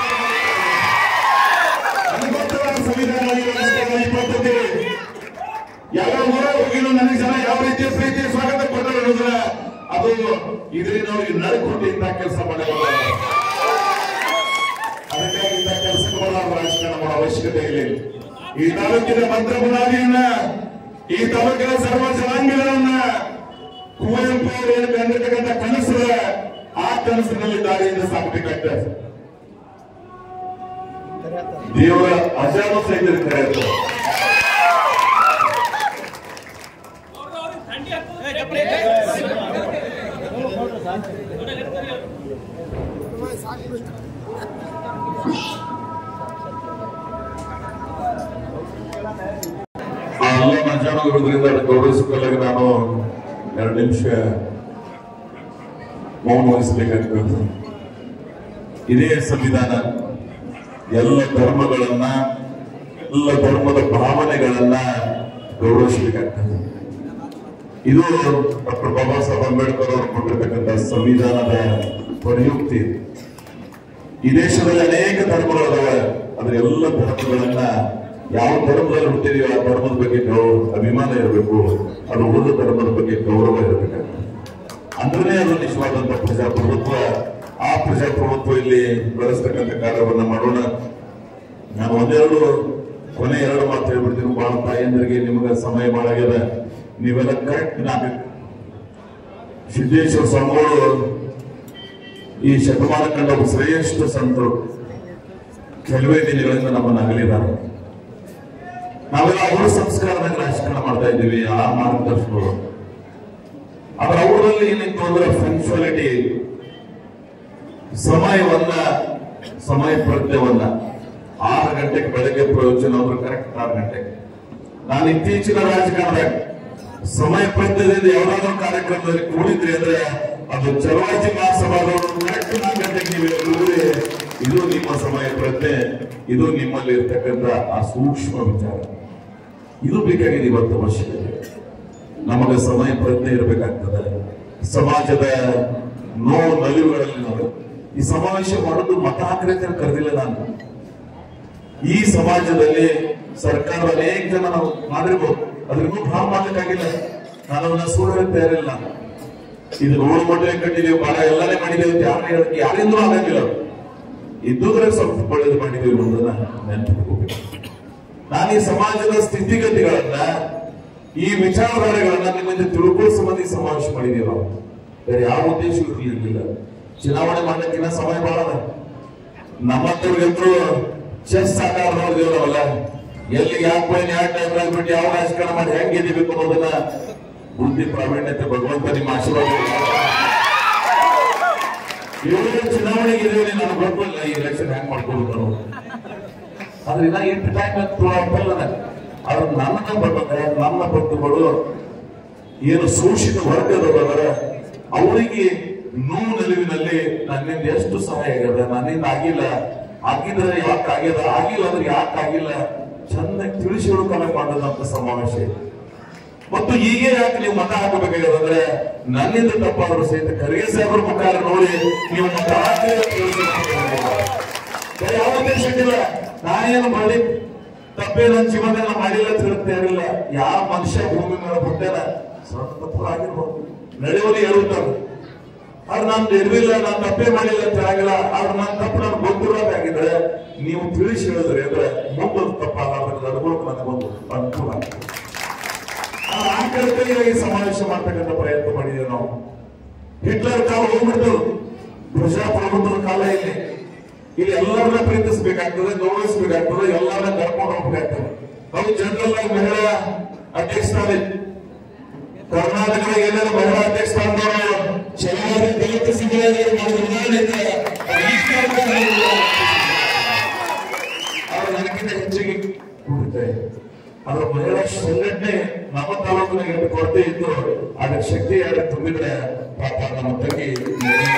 ಅನುಭವ ಸಂವಿಧಾನ ಈ ಪದ್ಧತಿ ಯಾವ ಊರ ಹೋಗಿನೂ ನನಗೆ ಜನ ಯಾವ ರೀತಿಯ ಪ್ರೀತಿ ಸ್ವಾಗತ ಕೊಟ್ಟರು ಅನ್ನೋದ್ರ ಅದು ಇದರಿಂದ ಅವ್ರಿಗೆ ನಡ್ಕೊಂಡು ಇಂಥ ಕೆಲಸ ಮಾಡಲ್ಲ ಅದಕ್ಕಾಗಿ ಇಂಥ ಕೆಲಸಕ್ಕೆ ಬರೋದು ರಾಜಕಾರಣ ಮಾಡೋ ಅವಶ್ಯಕತೆ ಇಲ್ಲ ಈ ತಾಲೂಕಿನ ಮಂತ್ರ ಬುನಾದಿಯನ್ನ ಈ ತಾಲೂಕಿನ ಸರ್ವ ಜನಾಂಗಗಳನ್ನ ಕುವೆಂಪು ಅವರು ಏನು ಕಂಡಿರ್ತಕ್ಕಂಥ ಕನಸದ ಆ ಕನಸಿನಲ್ಲಿ ದಾರಿಯಿಂದ ಸಾಕಬೇಕಾಗ್ತದೆ ದೇವರ ಅಜಾನು ಸಹಿತ ಕರೆಯುತ್ತೆ ಅವ್ರು ಅವ್ರಿಗೆ ಥಂಡಿ ಆಗ್ತದೆ ಆ ಎಲ್ಲ ಮಜಾನು ಇರೋದ್ರಿಂದ ಅದಕ್ಕೆ ಗೌರವಿಸಿಕೊಳ್ಳಲು ನಾನು ಎರಡು ನಿಮಿಷ ಮೌನ ವಹಿಸಬೇಕಾಗ್ತದೆ ಇದೇ ಸಂವಿಧಾನ ಎಲ್ಲ ಧರ್ಮಗಳನ್ನ ಎಲ್ಲ ಧರ್ಮದ ಭಾವನೆಗಳನ್ನ ಗೌರವಿಸಬೇಕಾಗ್ತದೆ ಇದು ಡಾಕ್ಟರ್ ಬಾಬಾ ಸಾಹೇಬ್ ಅಂಬೇಡ್ಕರ್ ಅವರು ಕೊಟ್ಟಿರ್ತಕ್ಕಂಥ ಸಂವಿಧಾನದ ಪರಿಯುಕ್ತಿ ಈ ದೇಶದಲ್ಲಿ ಅನೇಕ ಧರ್ಮಗಳಿದಾವೆ ಆದ್ರೆ ಎಲ್ಲ ಧರ್ಮಗಳನ್ನ ಯಾವ ಧರ್ಮದಲ್ಲಿ ಹುಟ್ಟಿದೀವಿ ಆ ಧರ್ಮದ ಬಗ್ಗೆ ಗೌರವ ಅಭಿಮಾನ ಇರಬೇಕು ಅದು ಉಳಿದ ಧರ್ಮದ ಬಗ್ಗೆ ಗೌರವ ಇರಬೇಕಾಗ್ತದೆ ಅಂದ್ರೆ ಅದು ನಿಜವಾದಂತ ಪ್ರಜಾಪ್ರಭುತ್ವ ಆ ಪ್ರಜಾಪ್ರಭುತ್ವ ಇಲ್ಲಿ ಬೆಳೆಸ್ತಕ್ಕಂಥ ಕಾರ್ಯವನ್ನ ಮಾಡೋಣ ನಾನು ಒಂದೆರಡು ಕೊನೆ ಎರಡು ಮಾತು ಹೇಳ್ಬಿಡ್ತೀನಿ ಬಹಳ ತಾಯಂದ್ರಿಗೆ ನಿಮ್ಗೆ ಸಮಯ ಮಾಡಾಗ್ಯದ ನೀವೆಲ್ಲ ಕರೆಕ್ಟ್ ನಾನು ಸಿದ್ದೇಶ್ವರ ಸ್ವಾಮಿಗಳು ಈ ಶತಮಾನ ಕಂಡ ಒಬ್ಬ ಶ್ರೇಷ್ಠ ಸಂತರು ಕೆಲವೇ ದಿನಗಳಿಂದ ನಮ್ಮನ್ನು ಅಗಲಿದ್ದಾರೆ ನಾವೆಲ್ಲ ಅವರ ಸಂಸ್ಕಾರದಾಗ ರಾಜಕಾರಣ ಮಾಡ್ತಾ ಇದ್ದೀವಿ ಆ ಮಾರ್ಗದರ್ಶನಗಳು ಆದ್ರೆ ಅವರಲ್ಲಿ ಏನಿತ್ತು ಅಂದ್ರೆ ಫಂಕ್ಷುಯಾಲಿಟಿ ಸಮಯವನ್ನ ಸಮಯ ಪ್ರಜ್ಞವನ್ನ ಆರು ಗಂಟೆಗೆ ಬೆಳಗ್ಗೆ ಪ್ರಯೋಜನ ಅಂದ್ರೆ ಕರೆಕ್ಟ್ ಆರು ಗಂಟೆಗೆ ನಾನು ಇತ್ತೀಚಿನ ರಾಜಕಾರಣದಾಗ ಸಮಯ ಪ್ರಜ್ಞದಿಂದ ಯಾವ್ದಾದ್ರು ಕಾರ್ಯಕ್ರಮದಲ್ಲಿ ಕೂಡಿದ್ರಿ ಅಂದ್ರೆ ಅದು ಚಲವಾಜಿ ಮಹಾಸಭಾದವರು ಕರೆಕ್ಟ್ ನಾಲ್ಕು ಗಂಟೆಗೆ ನೀವು ಕೂಡಿದ್ರೆ ಇದು ನಿಮ್ಮ ಸಮಯ ಪ್ರಜ್ಞೆ ಇದು ನಿಮ್ಮಲ್ಲಿ ಇರ್ತಕ್ಕಂಥ ಆ ಸೂಕ್ಷ್ಮ ವಿಚಾರ ಇದು ಬೇಕಾಗಿದೆ ಇವತ್ತು ಅವಶ್ಯಕತೆ ನಮಗೆ ಸಮಯ ಪ್ರಜ್ಞೆ ಇರಬೇಕಾಗ್ತದೆ ಸಮಾಜದ ನೋವು ನಲಿವುಗಳಲ್ಲಿ ನಾವು ಈ ಸಮಾವೇಶ ಮಾಡೋದು ಮತ ಹಾಕ್ರಿ ಅಂತ ಕರೆದಿಲ್ಲ ನಾನು ಈ ಸಮಾಜದಲ್ಲಿ ಸರ್ಕಾರದ ಅನೇಕ ಜನ ನಾವು ಮಾಡಿರ್ಬೋದು ಅದ್ರಿಗೂ ಭಾವ ಮಾಡ್ಲಿಕ್ಕಾಗಿಲ್ಲ ನಾನು ಅದನ್ನ ಸುಳ್ಳು ಹೇಳ್ತಾ ಇರಲಿಲ್ಲ ಇದು ರೋಡ್ ಮಟ್ಟ ಕಟ್ಟಿದೀವಿ ಬಹಳ ಎಲ್ಲಾನೇ ಮಾಡಿದೀವಿ ಅಂತ ಯಾರು ಹೇಳಕ್ಕೆ ಯಾರಿಂದಲೂ ಆಗಂಗಿಲ್ಲ ಇದ್ದುದ್ರೆ ಸ್ವಲ್ಪ ಒಳ್ಳೇದು ಮಾಡಿದೀವಿ ಅನ್ನೋದನ್ನ ನೆನಪಿಟ್ಕೋಬೇಕು ನಾನು ಈ ಸಮಾಜದ ಸ್ಥಿತಿಗತಿಗಳನ್ನ ಈ ವಿಚಾರಧಾರೆಗಳನ್ನ ನಿಮ್ಮಿಂದ ತಿಳ್ಕೊಳ್ಳೋ ಸಂಬಂಧ ಈ ಸಮಾವೇಶ ಮಾಡಿದೀವಿ ನಾವು ಬೇರೆ ಯಾವ ಉದ್ದೇಶ ಇರಲಿಲ್ಲ ಚುನಾವಣೆ ಮಾಡ್ಲಿಕ್ಕಿನ್ನ ಸಮಯ ಬಹಳ ಅದ. ನಮ್ಮಂತವ್ರಿಗಂತೂ ಚೆಸ್ ಆಕಾರ ನೋಡಿದೀವಿ ನಾವಲ್ಲ ಎಲ್ಲಿ ಯಾಕೆ ಹೋಗಿ ಯಾವ ಟೈಮ್ ಬಿಟ್ಟು ಯಾವ ರಾಜಕಾರಣ ಮಾಡಿ ಹೆಂಗ್ ಗೆದಿಬೇಕು ಅನ್ನೋದನ್ನ ಬುದ್ಧಿ ಪ್ರಾವೀಣ್ಯತೆ ಭಗವಂತ ನಿಮ್ಮ ಆಶೀರ್ವಾದ ಇರ್ಲಿ. ಏಳು ಚುನಾವಣೆಗೆ ಇದೀವಿ ನನಗೆ ಗೊತ್ತಿಲ್ಲ ಈ ಎಲೆಕ್ಷನ್ ಹೆಂಗ್ ಮಾಡ್ಕೊಬೇಕು ಅನ್ನೋದು ಆದ್ರೆ ಇನ್ನ ಎಂಟು ಟೈಮ್ ಅಂತಲ್ಲ ಆದ್ರೆ ನನ್ನ ಬಂದ ನನ್ನ ಬಂಧುಗಳು ಏನು ಶೋಷಿತ ವರ್ಗದವರ ಅವರಿಗೆ ನೋವು ನಲಿವಿನಲ್ಲಿ ನನ್ನಿಂದ ಎಷ್ಟು ಸಹಾಯ ಆಗ್ಯದ ನನ್ನಿಂದ ಆಗಿಲ್ಲ ಆಗಿದ್ರೆ ಯಾಕೆ ಆಗ್ಯದ ಆಗಿಲ್ಲ ಅಂದ್ರೆ ಯಾಕೆ ಆಗಿಲ್ಲ ಚೆನ್ನಾಗಿ ತಿಳಿಸಿ ಹೇಳ್ಕೊಳಕ್ ಮಾಡಿದಂತ ಸಮಾವೇಶ ಇದು. ಮತ್ತು ಹೀಗೆ ಯಾಕೆ ನೀವು ಮತ ಹಾಕಬೇಕಾಗ್ಯದ ಅಂದ್ರೆ ನನ್ನಿಂದ ತಪ್ಪಾದ್ರು ಸಹಿತ ಖರ್ಗೆ ಸಾಹೇಬ್ರ ಮುಖಾರ ನೋಡಿ ನೀವು ಮತ ಹಾಕಿ ಅಂತ ತಿಳಿಸ್ಬೇಕಾಗ್ಯದ. ಬೇರೆ ಯಾವ ಉದ್ದೇಶ ಇಲ್ಲ ನಾನೇನು ಮಾಡಿ ತಪ್ಪೇ ನನ್ನ ಜೀವನದಲ್ಲಿ ಮಾಡಿಲ್ಲ ಅಂತ ಹೇಳ್ತಾ ಇರಲಿಲ್ಲ ಯಾವ ಮನುಷ್ಯ ಭೂಮಿ ಮೇಲೆ ಹುಟ್ಟ್ಯಾನ ಸ್ವಲ್ಪ ತಪ್ಪು ಆಗಿರ್ಬೋದು ನಡೆಯುವಲ್ಲಿ ಹೇಳುತ್ತಾರೆ ಆದ್ರೆ ನಾನು ನಿರ್ವಿಲ್ಲ ನಾನು ತಪ್ಪೇ ಮಾಡಿಲ್ಲ ಅಂತ ಆಗಿಲ್ಲ ಆದ್ರೆ ನನ್ನ ತಪ್ಪು ನನಗೆ ಗೊತ್ತಿರೋದಾಗಿದ್ರೆ ನೀವು ತಿಳಿಸಿ ಹೇಳಿದ್ರಿ ಅಂದ್ರೆ ಮುಂದೊಂದು ತಪ್ಪಾಗಲ್ಲ ನಡ್ಕೊಳಕ್ ನನಗೊಂದು ಅನುಕೂಲ ಆಗ್ತದೆ. ಆ ಆಕಳಿಗಾಗಿ ಸಮಾವೇಶ ಮಾಡ್ತಕ್ಕಂಥ ಪ್ರಯತ್ನ ಮಾಡಿದ್ದೇವೆ ನಾವು ಹಿಟ್ಲರ್ ಕಾಲ ಹೋಗ್ಬಿಡ್ತು ಪ್ರಜಾಪ್ರಭುತ್ವದ ಕಾಲ ಇಲ್ಲಿ ಇಲ್ಲಿ ಎಲ್ಲರನ್ನ ಪ್ರೀತಿಸಬೇಕಾಗ್ತದೆ ಗೌರವಿಸಬೇಕಾಗ್ತದೆ ಎಲ್ಲರನ್ನ ಕರ್ಕೊಂಡು ಹೋಗ್ಬೇಕಾಗ್ತದೆ ನಾವು ಜನರಲ್ ಆಗಿ ಮಹಿಳಾ ಅಧ್ಯಕ್ಷ ಸ್ಥಾನ ಕರ್ನಾಟಕದ ಎಲ್ಲರೂ ಮಹಿಳಾ ಅಧ್ಯಕ್ಷ ಸ್ಥಾನದವರು ಚೆನ್ನಾಗಿ ದಲಿತ ಸಿಂಗರಾಜರು ಮಾಡಿದ ಉದಾಹರಣೆ ಅವರು ನನಗಿಂತ ಹೆಚ್ಚಿಗೆ ಕೂಡುತ್ತೆ ಅದರ ಮಹಿಳಾ ಸಂಘಟನೆ ನಮ್ಮ ತಾಲೂಕಿನಾಗ ಎಷ್ಟು ಕೊರತೆ ಇತ್ತು ಅದಕ್ಕೆ ಶಕ್ತಿ ಯಾರು ತುಂಬಿದ್ರೆ ಪಾಪ ನಮ್ಮ ತಂಗಿ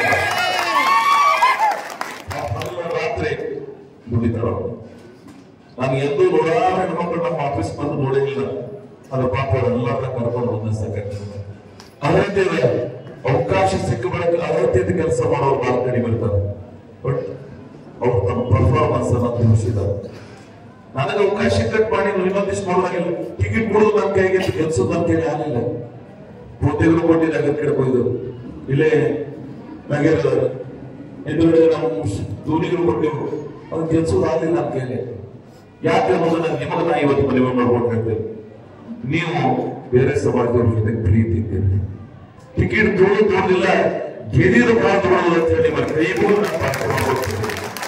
ಪಾಪ ಹಗಲು ರಾತ್ರಿ ದುಡಿತಾರ ನಾನು ಎಂದೂ ನೂರಾರು ಹೆಣ್ಮಕ್ಳು ನಮ್ಮ ಆಫೀಸ್ ಬಂದು ನೋಡಿಲ್ಲ ಅದ್ರ ಪಾಪ ಅವರೆಲ್ಲ ಕರ್ಕೊಂಡು ಒಂದೇ ಸಂಘಟನೆ ಅರ್ಹತೆ ಇದೆ ಅವಕಾಶ ಸಿಕ್ಕ ಬಳಿಕ ಅರ್ಹತೆಯಿಂದ ಕೆಲಸ ಮಾಡೋರು ಬಹಳ ಕಡಿಮೆ ಇರ್ತಾರೆ ಬಟ್ ಅವ್ರು ತಮ್ಮ ಪರ್ಫಾರ್ಮೆನ್ಸ್ ಅನ್ನ ತೋರಿಸಿದ್ದಾರೆ ನನಗೆ ಅವಕಾಶ ಕಟ್ ಮಾಡಿ ನೀವು ಇನ್ನೊಂದಿಷ್ಟು ಮಾಡೋದಾಗಿಲ್ಲ ಟಿಕೆಟ್ ಕೊಡೋದು ನನ್ನ ಕೈಗೆ ಕೆಲ್ಸದ ನನ್ನ ಕೈಲಿ ಆಗಲಿಲ್ಲ ಪ್ರತಿಯೊಬ್ಬರು ಕೊಟ್ಟಿದ್ದ ಅಗರ್ ಕಡೆ ಹೋಯ್ದು ಇಲ್ಲೇ ನಗರದ ಎದುರುಗಡೆ ನಾವು ದೂರಿಗಳು ಕೊಟ್ಟೆವು ಅದು ಕೆಲ್ಸದ ಆಗಲಿಲ್ಲ ನನ್ನ ಕೈಲಿ ಯಾಕೆ ಅನ್ನೋದು ನಾನು ನಿಮಗೆ ನಾ ಇವತ್ತು ಮದುವೆ ಮಾಡ್ಬೇಕಾಗ್ತೇವೆ ನೀವು ಬೇರೆ ಸಮಾಜದವ್ರ ಜೊತೆ ಪ್ರೀತಿ ಇದ್ದೀರಿ ಟಿಕೆಟ್ ತೊಗೊಳ್ಳೋದು ತೊಗೊಳೋದಿಲ್ಲ ಗೆದಿರು ಕಾಲ ತೊಗೊಳ್ಳೋದು ಅಂತ ಹೇಳಿ ನಿಮ್ಮ ಕೈ ಮುಗಿದು ನಾನು ಪ್ರಾರ್ಥನೆ ಮಾಡ್ಕೊಳ್ತೀನಿ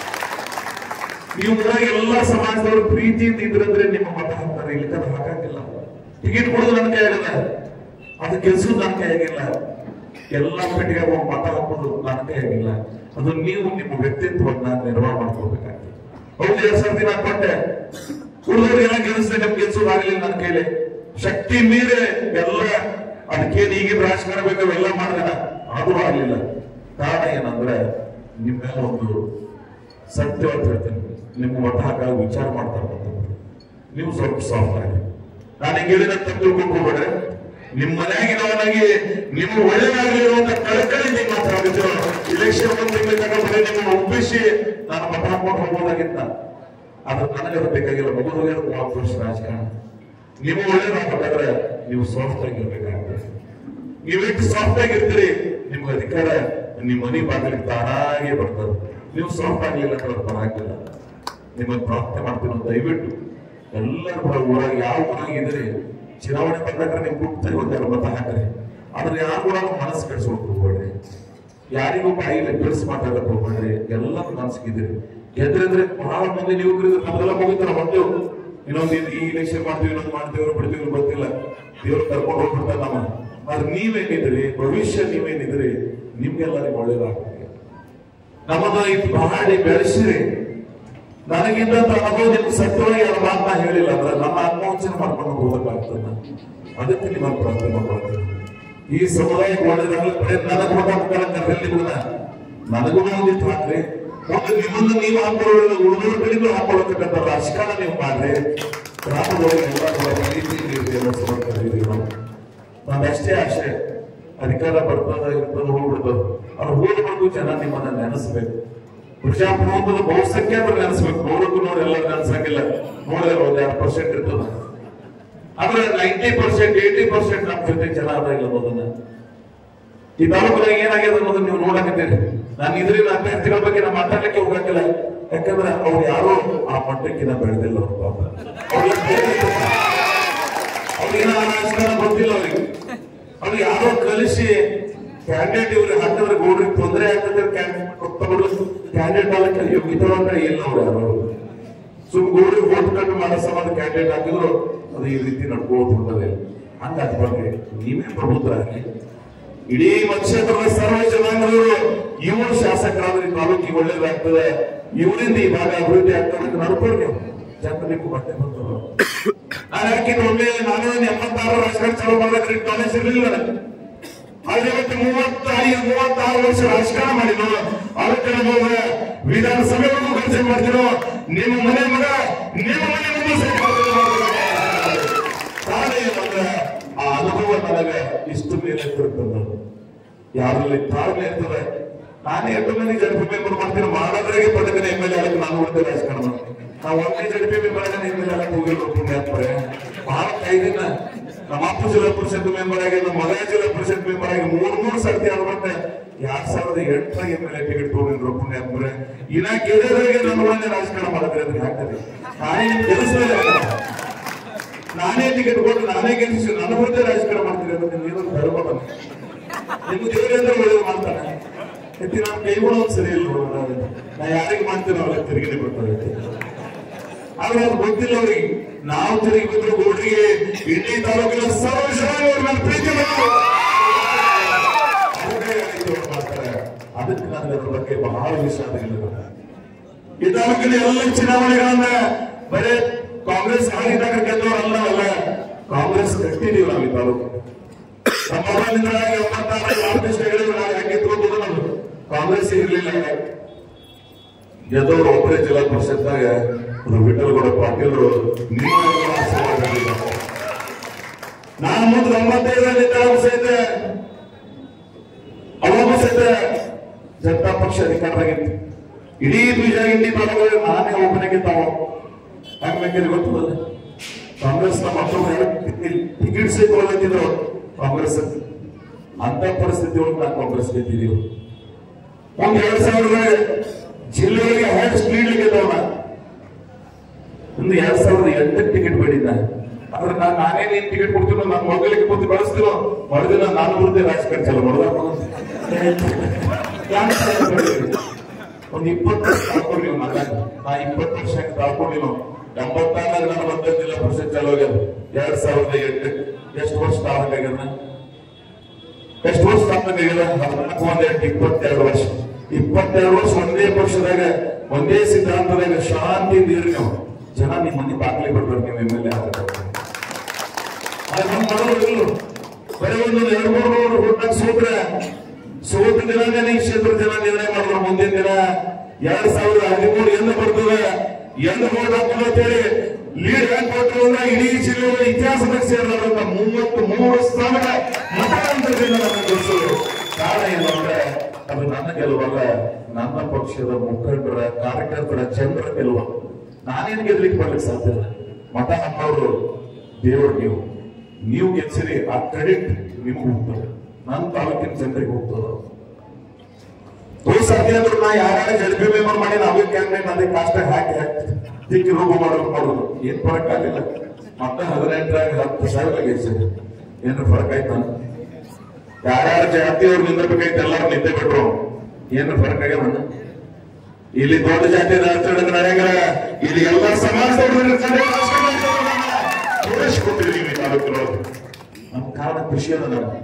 ನೀವು ಊರಾಗ ಎಲ್ಲಾ ಸಮಾಜದವರು ಪ್ರೀತಿಯಿಂದ ಇದ್ರಂದ್ರೆ ನಿಮ್ಮ ಮತ ಹಾಕ್ತಾರೆ ಇಲ್ಲಿ ತನಕ ಹಾಕಂಗಿಲ್ಲ ಟಿಕೆಟ್ ಕೊಡೋದು ನನ್ನ ಕೈ ಆಗಲ್ಲ ಅದು ಕೆಲಸ ನನ್ನ ಕೈ ಆಗಿಲ್ಲ ಎಲ್ಲಾ ಪೆಟ್ಟಿಗೆ ಹೋಗಿ ಮತ ಹಾಕೋದು ನನ್ನ ಕೈ ಆಗಿಲ್ಲ ಅದು ನೀವು ನಿಮ್ಮ ವ್ಯಕ್ತಿತ್ವವನ್ನ ನಿರ್ಮಾಣ ಮಾಡ್ಕೊಳ್ಬೇಕಾಗ್ತದೆ ಹೌದು ಎರಡ್ ಸಾವಿರ ದಿನ ಕೊಟ್ಟೆ ಉಳಿದವ್ರಿಗೆಲ್ಲ ಗೆಲ್ಲಿಸಿದೆ ನಿಮ್ ಗೆಲ್ಸೋದು ಆಗಲಿಲ್ಲ ನನ್ನ ಕೈಲಿ ಶಕ್ತಿ ಮೀರಿ ಎಲ್ಲ ಅದಕ್ಕೇನು ಈಗಿನ ರಾಜಕಾರಣ ಬೇಕು ಅವೆಲ್ಲ ಮಾಡಿದ ಅದು ಆಗ್ಲಿಲ್ಲ ಕಾರಣ ಏನಂದ್ರೆ ನಿಮ್ಮ ಒಂದು ಸತ್ಯವಾದ ಹೇಳ್ತೀನಿ ನಿಮ್ಮ ಮತ ಹಾಕಾಗ ವಿಚಾರ ಮಾಡ್ತಾರೆ ಮತ್ತೊಬ್ರು. ನೀವು ಸ್ವಲ್ಪ ಸಾಫ್ಟ್ ಆಗಿ ನಾನು ಹಿಂಗೆ ಹೇಳಿದ ತಪ್ಪು ತಿಳ್ಕೊಂಡು ಹೋಗ್ಬೇಡ್ರೆ ನಿಮ್ಮ ಮನೆಯಾಗಿನವನಾಗಿ ನಿಮ್ಮ ಒಳ್ಳೆಯದಾಗಲಿ ಅಂತ ಕಳಕಳಿ ನಿಮ್ಮ ಮಾತಾಡಿದ್ರು ಇಲೆಕ್ಷನ್ ಒಂದು ತಿಂಗಳ ತಗೊಂಡ್ರೆ ನಿಮ್ಮ ಒಪ್ಪಿಸಿ ನಾನು ಮತ ಹಾಕೊಂಡು ಹೋಗ್ಬೋದಾಗಿತ್ತ ಆದ್ರೆ ನನಗೆ ಅದು ಬೇಕಾಗಿಲ್ಲ ಮಗುವಿಗೆ ಮೂವತ್ತು ವರ್ಷ ರಾಜಕಾರಣ ನೀವು ಒಳ್ಳೇದಾಗಬೇಕಾದ್ರೆ ನೀವು ಸಾಫ್ಟ್ ಆಗಿರ್ಬೇಕಾಗ್ತದೆ ನೀವೆಷ್ಟು ಸಾಫ್ಟ್ ಆಗಿರ್ತೀರಿ ನಿಮ್ಗೆ ಅಧಿಕಾರ ನಿಮ್ಮ ಮನೆ ಬಾಗಿಲಿಗೆ ತಾನಾಗೆ ಬರ್ತದೆ ನೀವು ಸಾಫ್ಟ್ ಆಗ್ಲಿಲ್ಲ ಅಂದ್ರೆ ಅದು ಬರಾಕಿಲ್ಲ ನಿಮ್ಮನ್ನು ಪ್ರಾರ್ಥನೆ ಮಾಡ್ತೀನಿ ಅಂತ ದಯವಿಟ್ಟು ಎಲ್ಲರೂ ಕೂಡ ಊರಾಗ ಯಾವ ಊರಾಗ ಇದ್ರಿ ಚುನಾವಣೆ ಬಂದಾಗ ನೀವು ಗುಪ್ತ ಒಂದೆರಡು ಮತ ಹಾಕ್ರಿ ಆದ್ರೆ ಯಾರು ಕೂಡ ಮನಸ್ಸು ಕೆಡ್ಸ್ಕೊಳಕ್ ಹೋಗ್ಬೇಡ್ರಿ ಯಾರಿಗೂ ಬಾಯಿಗೆ ಬಿಡಿಸ್ ಮಾತಾಡಕ್ ಹೋಗ್ಬೇಡ್ರಿ ಎಲ್ಲರೂ ಮನಸ್ಸಿಗಿದ್ರಿ ಗೆದ್ರಿದ್ರೆ ಬಹಳ ಮಂದಿ ಯುವಕರಿದ್ರೆ ನಮ್ಗೆಲ್ಲ ಮುಗಿತಾರ ಹೊಂಟೇವು ಇನ್ನೊಂದು ಇದು ಈ ಇಲೆಕ್ಷನ್ ಮಾಡ್ತೀವಿ ಇನ್ನೊಂದು ಮಾಡ್ತೀವಿ ಬಿಡ್ತೀವಿ ಗೊತ್ತಿಲ್ಲ ದೇವ್ರು ಕರ್ಕೊಂಡು ಹೋಗ್ಬಿಡ್ತಾರೆ ನಮ್ಮ ಆದ್ರೆ ನೀವೇನಿದ್ರಿ ಭವಿಷ್ಯ ನೀವೇನಿದ್ರಿ ನಿಮ್ಗೆಲ್ಲರಿಗೂ ಒಳ್ಳೇದಾಗ್ತದೆ ನಮ್ಮನ್ನ ಇದು ಮಾಡಿ ಬೆಳೆಸಿರಿ ನನಗಿಂತ ಅನುಭವ ನಿಮ್ಗೆ ಸತ್ಯವಾಗಿ ಯಾರ ಮಾತನ್ನ ಹೇಳಿಲ್ಲ ಅಂದ್ರೆ ನನ್ನ ಆತ್ಮವಂಚನೆ ಮಾಡ್ಕೊಂಡು ಹೋಗಬೇಕಾಗ್ತದೆ ನಾನು. ಅದಕ್ಕೆ ನಿಮ್ಮನ್ನು ಪ್ರಾರ್ಥನೆ ಮಾಡ್ಕೊಳ್ತೀನಿ ಈ ಸಮುದಾಯಕ್ಕೆ ಒಳ್ಳೇದಾಗಲಿ ಬರೀ ನನಗೆ ಮತ ಮುಖಾಂತರ ಕೂಡ ನನಗೂ ಒಂದಿತ್ತು ಹಾಕ್ರಿ ಒಂದು ನಿಮ್ಮನ್ನು ನೀವು ಹಾಕೊಳ್ಳೋದು ಉಳಿದೋರ ಕಡೆಗೂ ಹಾಕೊಳ್ಳತಕ್ಕಂಥ ರಾಜಕಾರಣ ನೀವು ಮಾಡ್ರಿ ಗ್ರಾಮದೊಳಗೆ ಎಲ್ಲ ಕೂಡ ಪ್ರೀತಿ ಇರ್ಲಿ ಅನ್ನೋ ಸಲುವಾಗಿ ಕರೀರಿ ನಾವು. ನಾನು ಅಷ್ಟೇ ಆಶೆ ಅಧಿಕಾರ ಬರ್ತದ ಇರ್ತದ ಹೋಗ್ಬಿಡ್ತದ ಅವ್ರು ಹೋಗ್ಬೇಕು ಜನ ನಿಮ್ಮನ್ನ ನೆನೆಸ್ಬೇಕು ಪ್ರಜಾಪ್ರಭುತ್ವದ ಬಹುಸಂಖ್ಯಾತರು ನೆನೆಸ್ಬೇಕು ನೋಡಕ್ಕೂ ನೋಡಿ ಎಲ್ಲ ನೆನೆಸಂಗಿಲ್ಲ ನೋಡಿದ್ರೆ ಒಂದ್ ಎರಡು ಪರ್ಸೆಂಟ್ ಇರ್ತದ ಆದ್ರೆ ನೈಂಟಿ ಪರ್ಸೆಂಟ್ ಏಯ್ಟಿ ಪರ್ಸೆಂಟ್ ನಮ್ಮ ಜೊತೆ ಜನ ಅದ ಇಲ್ಲ ಅನ್ನೋದನ್ನ ಈ ತಾಲೂಕಿನಾಗ ಏನಾಗ್ಯದ ಅನ್ನೋದನ್ನ ನೀವು ನೋಡಕತ್ತೀರಿ ನಾನು ಇದ್ರಿಂದ ಅಭ್ಯರ್ಥಿಗಳ ಬಗ್ಗೆ ನಾವು ಮಾತಾಡ್ಲಿಕ್ಕೆ ಹೋಗಕ್ಕಿಲ್ಲ ಯಾಕಂದ್ರೆ ಅವ್ರು ಯಾರು ಆ ಮಟ್ಟಕ್ಕೆ ನಾ ಬೆಳೆದಿಲ್ಲ ಅವ್ರು ಪಾಪ ಅವ್ರಿಗೆ ಬೇಕಿತ್ತು. ಅವ್ರಿಗೆ ರಾಜಕಾರಣ ಗೊತ್ತಿಲ್ಲ ಅವ್ರಿಗೆ ಅವ್ರು ಯಾರೋ ಕಲಿಸಿ ಕ್ಯಾಂಡಿಡೇಟ್ ಇವ್ರಿಗೆ ಹಾಕಿದ್ರೆ ಗೌಡ್ರಿಗೆ ತೊಂದರೆ ಆಗ್ತದೆ ಕ್ಯಾಂಡಿಡೇಟ್ ಆಗಕ್ಕೆ ಯೋಗ್ಯತೆ ಇಲ್ಲ ಅವ್ರು ಯಾರು ಸುಮ್ ಗೌಡ್ರಿಗೆ ಓಟ್ ಕಟ್ಟು ಮಾಡೋ ಸಂಬಂಧ ಕ್ಯಾಂಡಿಡೇಟ್ ಹಾಕಿದ್ರು ಅದು ಈ ರೀತಿ ನಡ್ಕೊಂಡು ಹೋಗ್ತದೆ ಹಂಗ ಅದ್ ಬಗ್ಗೆ ನೀವೇ ಪ್ರಬುದ್ಧರಾಗಿ ಇಡೀ ಮತ್ಸ್ಯೇತರದ ಸರ್ವ ಜನಾಂಗದವರು ಇವರು ಶಾಸಕರಾದ್ರೆ ಈ ತಾಲೂಕಿಗೆ ಒಳ್ಳೇದಾಗ್ತದೆ ಇವರಿಂದ ಈ ಭಾಗ ಅಭಿವೃದ್ಧಿ ಆಗ್ತದೆ ಅಂತ ನಡ್ಕೊಂಡು ನೀವು ಜನರಿಗೆ ಬಟ್ಟೆ ಬಂತು ನಾನು ಹಾಕಿದ ಒಮ್ಮೆ ನಾನು ಒಂದು ಎಂಬತ್ತಾರು ರಾಜಕಾರಣ ಚಾಲೂ ಮಾಡಿದ್ರೆ ಕಾಲೇಜ್ ಇರಲಿಲ್ಲ ನನಗೆ ಆದ್ರೆ ಇವತ್ತು ಮೂವತ್ತೈದು ಮೂವತ್ತಾರು ವರ್ಷ ರಾಜಕಾರಣ ಮಾಡಿದ್ರು ಅದಕ್ಕೆ ನಮ್ಮ ವಿಧಾನಸಭೆಗೂ ಕೆಲಸ ಮಾಡ್ತಿರೋ ನಿಮ್ಮ ಮನೆ ಮಗ ನಿಮ್ಮ ಮನೆ ಮುಂದೆ ಸೇರ್ಕೊಳ್ತಿರೋ ಕಾರಣ ಏನಂದ್ರೆ ಆ ಅನುಭವ ನನಗೆ ಇಷ್ಟು ಮೇಲೆ ಇರ್ತದೆ ಯಾರಲ್ಲಿ ತಾಳ್ಮೆ ಇರ್ತದೆ ನಾನೇ ಎಷ್ಟು ಮಂದಿ ಜಡ್ಪಿ ಮೆಂಬರ್ ಮಾಡ್ತೀನಿ ಮಾಡೋದ್ರಾಗೆ ಪದಕನ ಎಮ್ ಎಲ್ ಎ ಆಗಕ್ಕೆ ನಾನು ಉಳಿದ ರಾಜಕಾರಣ ಮಾಡ್ತೀನಿ. ನಾವು ಒಂದೇ ಜಡ್ಪಿ ಮೆಂಬರ್ ಆಗ ಎಮ್ ಎಲ್ ಎ ಆಗಕ್ಕೆ ಹೋಗಿಲ್ಲ ಪುಣ್ಯಾತ್ಮರೆ ಬಹಳ ಕೈದಿನ ನಮ್ಮ ಅಪ್ಪ ಜಿಲ್ಲಾ ಪರಿಷತ್ ಮೆಂಬರ್ ಆಗಿ ನಮ್ಮ ಮಗ ಜಿಲ್ಲಾ ಪರಿಷತ್ ಮೆಂಬರ್ ಆಗಿ ಮೂರ್ ಮೂರ್ ಸರ್ತಿ ಆಗ್ಬಿಟ್ಟೆ ಎರಡ್ ಸಾವಿರದ ಎಂಟರಾಗ ಎಮ್ ಎಲ್ ಎ ಟಿಕೆಟ್ ತಗೊಂಡಿದ್ರು ಪುಣ್ಯಾತ್ಮರೆ ಇನ್ನ ಗೆಳೆಯರಿಗೆ ನನ್ನ ಒಳ್ಳೆ ರಾಜಕಾರಣ ಮಾಡಿದ್ರೆ ಅದಕ್ಕೆ ಹಾಕ್ತಾರೆ ನಾನೇ ಕೆಲಸದಲ್ಲಿ ನಾನೇ ಟಿಕೆಟ್ ಕೊಟ್ಟು ನಾನೇ ಗೆಲ್ಲಿಸಿ ನನ್ನ ಮುಂದೆ ರಾಜಕಾರಣ ಮಾಡ್ತೀನಿ ಅಂತ ನೀನು ಧರ್ಮ ಬಂದ ನಿಮ್ಮ ದೇವರೇಂದ್ರ ಒಳ್ಳೇದು ಮಾಡ್ತಾನೆ ಎತ್ತಿ ನಾನು ಕೈಗೊಳ್ಳೋ ಸರಿ ಇಲ್ಲ ನೋಡು ನಾನು. ನಾ ಯಾರಿಗೆ ಮಾಡ್ತೀನೋ ಅವ್ರಿಗೆ ತಿರುಗಿ ಬರ್ತಾರೆ ಆದ್ರೆ ಅದು ಗೊತ್ತಿಲ್ಲ ಅವ್ರಿಗೆ ನಾವು ತಿರುಗಿ ಬಂದ್ರು ಗೌಡ್ರಿಗೆ ಇಡೀ ತಾಲೂಕಿನ ಸರ್ವ ಜನ ಅವ್ರ ಮೇಲೆ ಪ್ರೀತಿ ಬಂತು. ಅದಕ್ಕೆ ಇದು ಅವ್ರು ಮಾಡ್ತಾರೆ. ಅದಕ್ಕೆ ನನಗೆ ಅದ್ರ ಬಗ್ಗೆ ಬಹಳ ವಿಷಾದ ಇಲ್ಲ ಈ ತಾಲೂಕಿನ ಎಲ್ಲ ಚುನಾವಣೆಗಳನ್ನ ಬರೇ ಕಾಂಗ್ರೆಸ್ ಹಾರಿದಾಗ ಗೆದ್ದವರಲ್ಲ ಅಲ್ಲ ಕಾಂಗ್ರೆಸ್ ಕಟ್ಟಿದೀವಿ ನಾವು ಈ ತಾಲೂಕು ನಮ್ಮ ಊರಿನಿಂದ ಎಂಬತ್ತಾರು ರಾಮಕೃಷ್ಣ ಹೇಳಿದ್ರು ನಾವು ಹೆಂಗೆ ಎತ್ಕೊಂಡು ನಮ್ದು ಕಾಂಗ್ರೆಸ್ ಇರ್ಲಿಲ್ಲ ಗೆದ್ದವರು ಒಬ್ಬರೇ ಜಿಲ್ಲಾ ಪರಿಷತ್ನಾಗ ಅದು ವಿಠಲಗೌಡ ಪಾಟೀಲ್ ನಿಮ್ಮ ಆಶೀರ್ವಾದ ಇದೆ. ನಾನು ಮುಂದೆ ಒಂಬತ್ತೈದರಲ್ಲಿ ಇದ್ದಾಗ ಸಹಿತ ಅವಾಗ ಸಹಿತ ಜನತಾ ಪಕ್ಷ ಅಧಿಕಾರದಾಗಿತ್ತು ಇಡೀ ಬೀಜಾಗಿಂಡಿ ತಾಲೂಕು ನಾನೇ ಒಬ್ಬನಿಗೆ ತಾವು ಹಂಗೆ ಗೊತ್ತದಲ್ಲ ಕಾಂಗ್ರೆಸ್ ನ ಮಕ್ಕಳು ಟಿಕೆಟ್ ಸಹಿತ ಒಳ್ಳೆದಿದ್ರು ಕಾಂಗ್ರೆಸ್ ಅಂತ ಪರಿಸ್ಥಿತಿ ಒಳಗೆ ನಾವು ಕಾಂಗ್ರೆಸ್ ಗೆದ್ದಿದ್ದೀವಿ ಒಂದ್ ಎರಡ್ ಸಾವಿರದ ಜಿಲ್ಲೆಗೆ ಹೆಡ್ ಸ್ಪೀಡ್ ಗೆದ್ದವನ ಒಂದು ಎರಡ್ ಸಾವಿರದ ಎಂಟಕ್ಕೆ ಟಿಕೆಟ್ ಬೇಡಿದ್ದ ಆದ್ರೆ ನಾನು ನಾನೇ ನೀನ್ ಟಿಕೆಟ್ ಕೊಡ್ತೀನೋ ನಾನು ಮಗಳಿಗೆ ಕೂತು ಬಳಸ್ತೀನೋ ಮರುದಿನ ನಾನು ಬರುತ್ತೆ ರಾಜಕಾರಣ ಚಲೋ ಮಾಡಿದ ಒಂದ್ ಇಪ್ಪತ್ತು ವರ್ಷ ತಾಳ್ಕೊಂಡು ನೀವು ಮಗ ನಾ ಇಪ್ಪತ್ತು ವರ್ಷ ತಾಳ್ಕೊಂಡು ನೀವು ಎಂಬತ್ತಾರಾಗ ನಾನು ಬಂದ ಜಿಲ್ಲಾ ಪರಿಷತ್ ಚಾಲೂ ಆಗ್ಯದ ಎರಡ್ ಸಾವಿರದ ಎಂಟು ಎಷ್ಟು ವರ್ಷ ತಾಳ್ಬೇಕಾಗ್ಯದ ಎಷ್ಟು ವರ್ಷ ತಾಳ್ಬೇಕಾಗ್ಯದ ಹದಿನಾಲ್ಕು ಒಂದ್ ಎಂಟು ಇಪ್ಪತ್ತೆರಡು ವರ್ಷ ಇಪ್ಪತ್ತೆರಡು ವರ್ಷ ಒಂದೇ ಪಕ್ಷದಾಗ ಒಂದೇ ಸಿದ್ಧಾಂತದಾಗ ಶಾಂತಿಯಿಂದ ಇರಿ ನೀವು ಜನ ನಿಮ್ಮ ಮನೆ ಬಾಗ್ಲಿ ಬಿಡ್ಬೇಕು ನೀವು ಎಮ್ ಎಲ್ ಎ ನಮ್ಮ ಮಾಡೋರು ಇಲ್ಲ ಬರೀ ಒಂದು ಎರಡು ಮೂರು ಮೂರು ಹುಟ್ಟಾಗ ಸೋತ್ರೆ ಸೋತ ದಿನನೇ ನೀವು ಕ್ಷೇತ್ರ ಜನ ನಿರ್ಣಯ ಮಾಡಿದ್ರು ಮುಂದಿನ ದಿನ ಎರಡ್ ಸಾವಿರದ ಹದಿಮೂರು ಎಂದು ಬರ್ತದೆ ಎಂದು ವೋಟ್ ಹಾಕೋದು ಅಂತೇಳಿ ಲೀಡ್ ಹೆಂಗ್ ಕೊಟ್ಟರು ಅಂದ್ರೆ ಇಡೀ ಜಿಲ್ಲೆಯ ಇತಿಹಾಸದಾಗ ಸೇರಿದಂತ ಮೂವತ್ತು ಮೂರು ಸಾವಿರ ಮತದಾನದಿಂದ ನಮಗೆ ಗೆಲ್ಸೋದು ಕಾರಣ ಏನು ಅಂದ್ರೆ ಅದು ನನ್ನ ಗೆಲುವಲ್ಲ ನನ್ನ ಪಕ್ಷದ ಮುಖಂಡರ ಕಾರ್ಯಕರ್ತರ ಜನರ ಗೆಲುವು ನಾನೇನು ಗೆದ್ಲಿಕ್ಕೆ ಬರ್ಲಿಕ್ಕೆ ಸಾಧ್ಯ ಇಲ್ಲ ಮತ ಹಾಕೋರು ದೇವರು ನೀವು ನೀವು ಗೆಲ್ಸಿರಿ ಆ ಕ್ರೆಡಿಟ್ ನಿಮ್ಗೆ ಹೋಗ್ತದೆ ನನ್ನ ತಾಲೂಕಿನ ಜನರಿಗೆ ಹೋಗ್ತದೆ ಹೋಗಿ ಸಾಧ್ಯ ಅಂದ್ರೆ ನಾ ಯಾರ್ಯಾರ ಜಡ್ಪಿ ಮೆಂಬರ್ ಮಾಡಿ ನಾವೇ ಕ್ಯಾಂಡಿಡೇಟ್ ಅದೇ ಕಾಸ್ಟ್ ಹಾಕಿ ಹಾಕಿ ದಿಕ್ಕಿ ರೂಪ ಮಾಡೋದು ಮಾಡೋದು ಏನ್ ಫರಕ್ ಆಗಿಲ್ಲ ಮತ್ತೆ ಹದಿನೆಂಟರಾಗ ಹತ್ತು ಸಾವಿರ ಗೆಲ್ಸಿರಿ ಏನ್ರ ಫರಕ್ ಆಯ್ತಾ ಯಾರ್ಯಾರ ಜಾತಿಯವ್ರು ನಿಂದಿರ್ಬೇಕಾಯ್ತು ಎಲ್ಲರೂ ನಿಂತೆ ಬಿಟ್ರು ಏನು ಫರಕ್ ಆಗ್ಯದ ಇಲ್ಲಿ ದೊಡ್ಡ ಜಾತಿ ರಾಜಕಾರಣ ನಡೆಯಂಗ ಇಲ್ಲಿ ಎಲ್ಲ ಸಮಾಜದವ್ರು ಇರ್ತಾರೆ, ರಾಜಕಾರಣ ತೋರಿಸ್ಕೊಟ್ಟಿರಿ ನೀವು ಈ ತಾಲೂಕಿನೊಳಗೆ ನಮ್ಮ ಕಾರಣ ಖುಷಿ ಅದ ನನಗೆ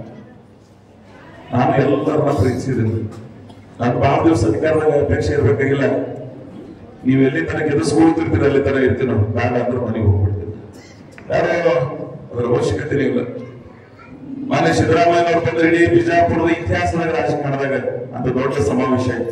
ನಾನು ಎಲ್ಲರನ್ನ ಪ್ರೀತಿಸಿದ್ದೀನಿ ನಾನು ಬಹಳ ದಿವಸ ಅಧಿಕಾರದಾಗ ಅಪೇಕ್ಷೆ ಇರ್ಬೇಕಾಗಿಲ್ಲ ನೀವು ಎಲ್ಲಿ ತನಕ ಎದುರಿಸ್ಕೊಳ್ತಿರ್ತೀರ ಅಲ್ಲಿ ತನಕ ಇರ್ತೀನಿ ನಾನು ಬೇಡ ಅಂದ್ರೆ ಮನೆಗೆ ಹೋಗ್ಬಿಡ್ತೀನಿ ಯಾರೋ ಅದರ ಅವಶ್ಯಕತೆ ಇಲ್ಲ ಮಾನ್ಯ ಸಿದ್ದರಾಮಯ್ಯ ಅವರು ಬಂದ್ರೆ ಇಡೀ ಬಿಜಾಪುರದ ಇತಿಹಾಸದಾಗ ರಾಜಕಾರಣದಾಗ ಅಂತ ದೊಡ್ಡ ಸಮಾವೇಶ ಆಯ್ತು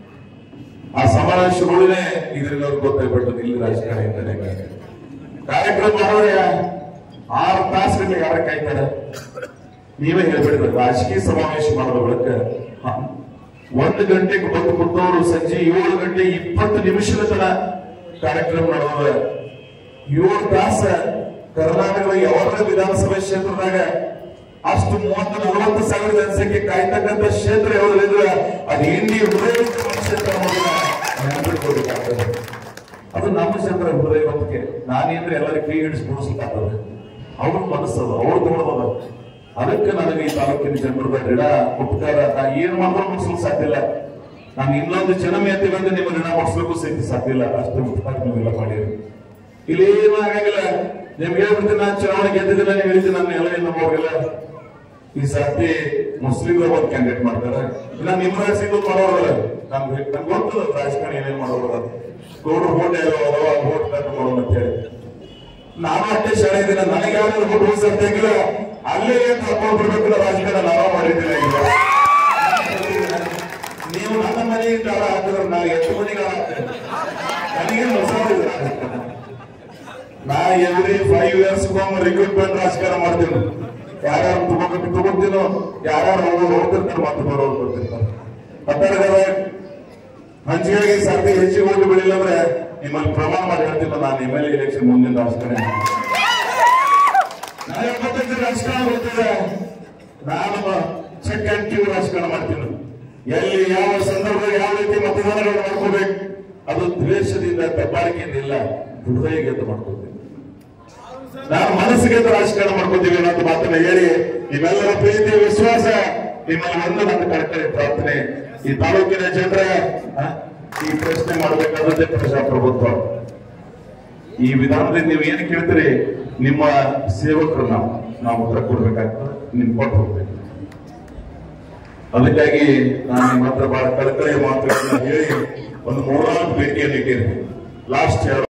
ಆ ಸಮಾವೇಶಗಳೇ ಇದರಿಂದ ಅವ್ರಿಗೆ ಗೊತ್ತಾಗ್ಬಿಡ್ತದೆ ಇಲ್ಲಿ ರಾಜಕಾರಣ ಇದ್ದಾನೆ ಕಾರ್ಯಕ್ರಮ ಮಾಡೋರೆ ಆರು ತಾಸುಗಳಿಗೆ ಯಾರ ಕಾಯ್ತಾರೆ ನೀವೇ ಹೇಳ್ಬಿಡ್ಬೇಕು ರಾಜಕೀಯ ಸಮಾವೇಶ ಮಾಡೋದ ಬಳಿಕ ಹ, ಒಂದು ಗಂಟೆಗೆ ಬಂದು ಕೂತವರು ಸಂಜೆ ಏಳು ಗಂಟೆ ಇಪ್ಪತ್ತು ನಿಮಿಷದ ತನ ಕಾರ್ಯಕ್ರಮ ನಡೆದ ಏಳು ತಾಸ ಕರ್ನಾಟಕದ ಯಾವಾಗ ವಿಧಾನಸಭೆ ಕ್ಷೇತ್ರದಾಗ ಅಷ್ಟು ಮೂವತ್ತು ನಲವತ್ತು ಸಾವಿರ ಜನಸಂಖ್ಯೆ ಕಾಯ್ತಕ್ಕಂಥ ಕ್ಷೇತ್ರ ಯಾವುದಿದ್ರೆ ಅದು ಇಂಡಿ ಹೃದಯ ಕ್ಷೇತ್ರ ಅನ್ನೋದನ್ನ ನೆನಪಿಟ್ಕೊಳ್ಬೇಕಾಗ್ತದೆ ಅದು ನಮ್ಮ ಜನರ ಹೃದಯ ಬಂದಿಗೆ ನಾನೇಂದ್ರೆ ಎಲ್ಲರಿಗೂ ಕೈ ಹಿಡಿಸಿ ಮುಡಿಸ್ಬೇಕಾಗ್ತದೆ ಅವ್ರ ಮನಸ್ಸದು ಅವ್ರ ದೊಡ್ಡದ ಅದಕ್ಕೆ ನನಗೆ ಈ ತಾಲೂಕಿನ ಜನರದ ಋಣ ಉಪಕಾರ ನಾ ಏನ್ ಮಾಡಿದ್ರು ಮುಗಿಸ್ಲಿಕ್ಕೆ ಸಾಧ್ಯ ಇಲ್ಲ ನಾನು ಇನ್ನೊಂದು ಜನಮೆ ಎತ್ತಿ ಬಂದು ನಿಮ್ಮ ಋಣ ಮಾಡಿಸ್ಲಿಕ್ಕೂ ಸಹಿತ ಸಾಧ್ಯ ಇಲ್ಲ ಅಷ್ಟು ಉಪಕಾರ ನೀವೆಲ್ಲ ಮಾಡಿರಿ ಇಲ್ಲಿ ಏನು ಆಗಂಗಿಲ್ಲ ನಿಮ್ಗೆ ಹೇಳ್ಬಿಡ್ತೀನಿ ನಾನು ಚುನಾವಣೆ ಗೆದ್ದಿದ್ದಿಲ್ಲ ನೀವು ಹೇಳ್ತೀನಿ ನನ್ನ ಎಲ್ಲ ಏನು ಹೋಗಿಲ್ಲ ಈ ಸರ್ತಿ ಮುಸ್ಲಿಮರ ಒಂದು ಕ್ಯಾಂಡಿಡೇಟ್ ಮಾಡ್ತಾರೆ ಇಲ್ಲ ನಿಮ್ಮ ರಾಜ್ಯದ ಮಾಡೋರಲ್ಲ ನಮ್ಗೆ ನಮ್ಗೆ ಗೊತ್ತದ ರಾಜಕಾರಣ ಏನೇನ್ ಮಾಡೋರು ಗೌಡ್ರು ಓಟ್ ಅದಾವ ಓಟ್ ಮಾಡೋಣ ಅಂತ ಹೇಳಿ ನಾನು ಅಷ್ಟೇ ಶಾಲೆ ಇದ್ದೀನಿ ನನಗೆ ಯಾರು ಓಟ್ ಹೋಗಿಲ್ಲ ಅಲ್ಲೇ ಏನ್ ತಗೊಂಡ್ ಬರ್ಬೇಕಲ್ಲ ರಾಜಕಾರಣ ನಾವು ಮಾಡಿದ್ದಿಲ್ಲ ಈಗ ನೀವು ನನ್ನ ಮನೆಗೆ ಗಾಳ ಹಾಕಿದ್ರೆ ನಾವು ಎಷ್ಟು ಮನೆಗೆ ಹಾಕ್ತೇವೆ ನನಗೇನು ಹೊಸ ರಾಜಕಾರಣ ನಾ ಎವ್ರಿ ಫೈವ್ ಇಯರ್ಸ್ ಒಮ್ಮೆ ರಿಕ್ರೂಟ್ಮೆಂಟ್ ರಾಜಕಾರಣ ಮಾಡ್ತೀನಿ ಯಾರ್ಯಾರು ತಗೋಬೇಕು ತಗೋತೀನೋ ಯಾರ್ಯಾರು ಹೋಗೋರು ಹೋಗ್ತಿರ್ತಾರೆ ಮತ್ತೆ ಬರೋರು ಬರ್ತಿರ್ತಾರೆ ಹತ್ತಾರು ಹಂಚಿಗೆ ಸರ್ತಿ ಹೆಚ್ಚಿಗೆ ಓಟು ಬೆಳಿಲ್ಲ ಅಂದ್ರೆ ನಿಮ್ಮಲ್ಲಿ ಪ್ರಮಾಣ ಮಾಡಿ ಹೇಳ್ತಿಲ್ಲ ನಾನು ಎಮ್ ಎಲ್ ಎಲೆಕ್ಷನ್ ಮುಂದಿನ ರಾಜಕಾರಣ ನಾನು ಎಪ್ಪತ್ತೈದು ರಾಜಕಾರಣ ಗೊತ್ತಿದೆ ನಾನು ಚೆಕ್ ಅಂಡ್ ಕ್ಯೂ ರಾಜಕಾರಣ ಮಾಡ್ತೀನಿ ಎಲ್ಲಿ ಯಾವ ಸಂದರ್ಭ ಯಾವ ರೀತಿ ಮತದಾನಗಳು ಮಾಡ್ಕೋಬೇಕು ಅದು ದ್ವೇಷದಿಂದ ದಬ್ಬಾಳಿಕೆಯಿಂದ ಇಲ್ಲ ಹೃದಯ ಗೆದ್ದು ಮಾಡ್ಕೋತೀನಿ ನಾನು ಮನಸ್ಸಿಗೆ ರಾಜಕಾರಣ ಮಾಡ್ಕೋತೀವಿ ಅನ್ನೋದು ಮಾತನ್ನ ಹೇಳಿ ನಿಮ್ಮೆಲ್ಲರ ಪ್ರೀತಿ ವಿಶ್ವಾಸ ನಿಮ್ಮಲ್ಲಿ ಒಂದು ನನ್ನ ಕರೆಕ್ಟ್ ಪ್ರಾರ್ಥನೆ ಈ ತಾಲೂಕಿನ ಜನರ ಆ, ಈ ಪ್ರಶ್ನೆ ಮಾಡಬೇಕಾದದ್ದೇ ಪ್ರಜಾಪ್ರಭುತ್ವ ಈ ವಿಧಾನದಲ್ಲಿ ನೀವು ಏನು ಕೇಳ್ತೀರಿ ನಿಮ್ಮ ಸೇವಕರು ನಾವು ನಾವು ಉತ್ತರ ಕೊಡ್ಬೇಕಾಗ್ತದೆ ನಿಮ್ ಕೊಟ್ಟು ಹೋಗ್ಬೇಕು ಅದಕ್ಕಾಗಿ ನಾನು ನಿಮ್ಮ ಹತ್ರ ಬಹಳ ಕಳಕಳಿಯ ಮಾತುಗಳನ್ನ ಹೇಳಿ ಒಂದು ಮೂರ್ನಾಲ್ಕು ಭೇಟಿಯನ್ನು ಇಟ್ಟಿದ್ದೀನಿ ಲಾಸ್ಟ್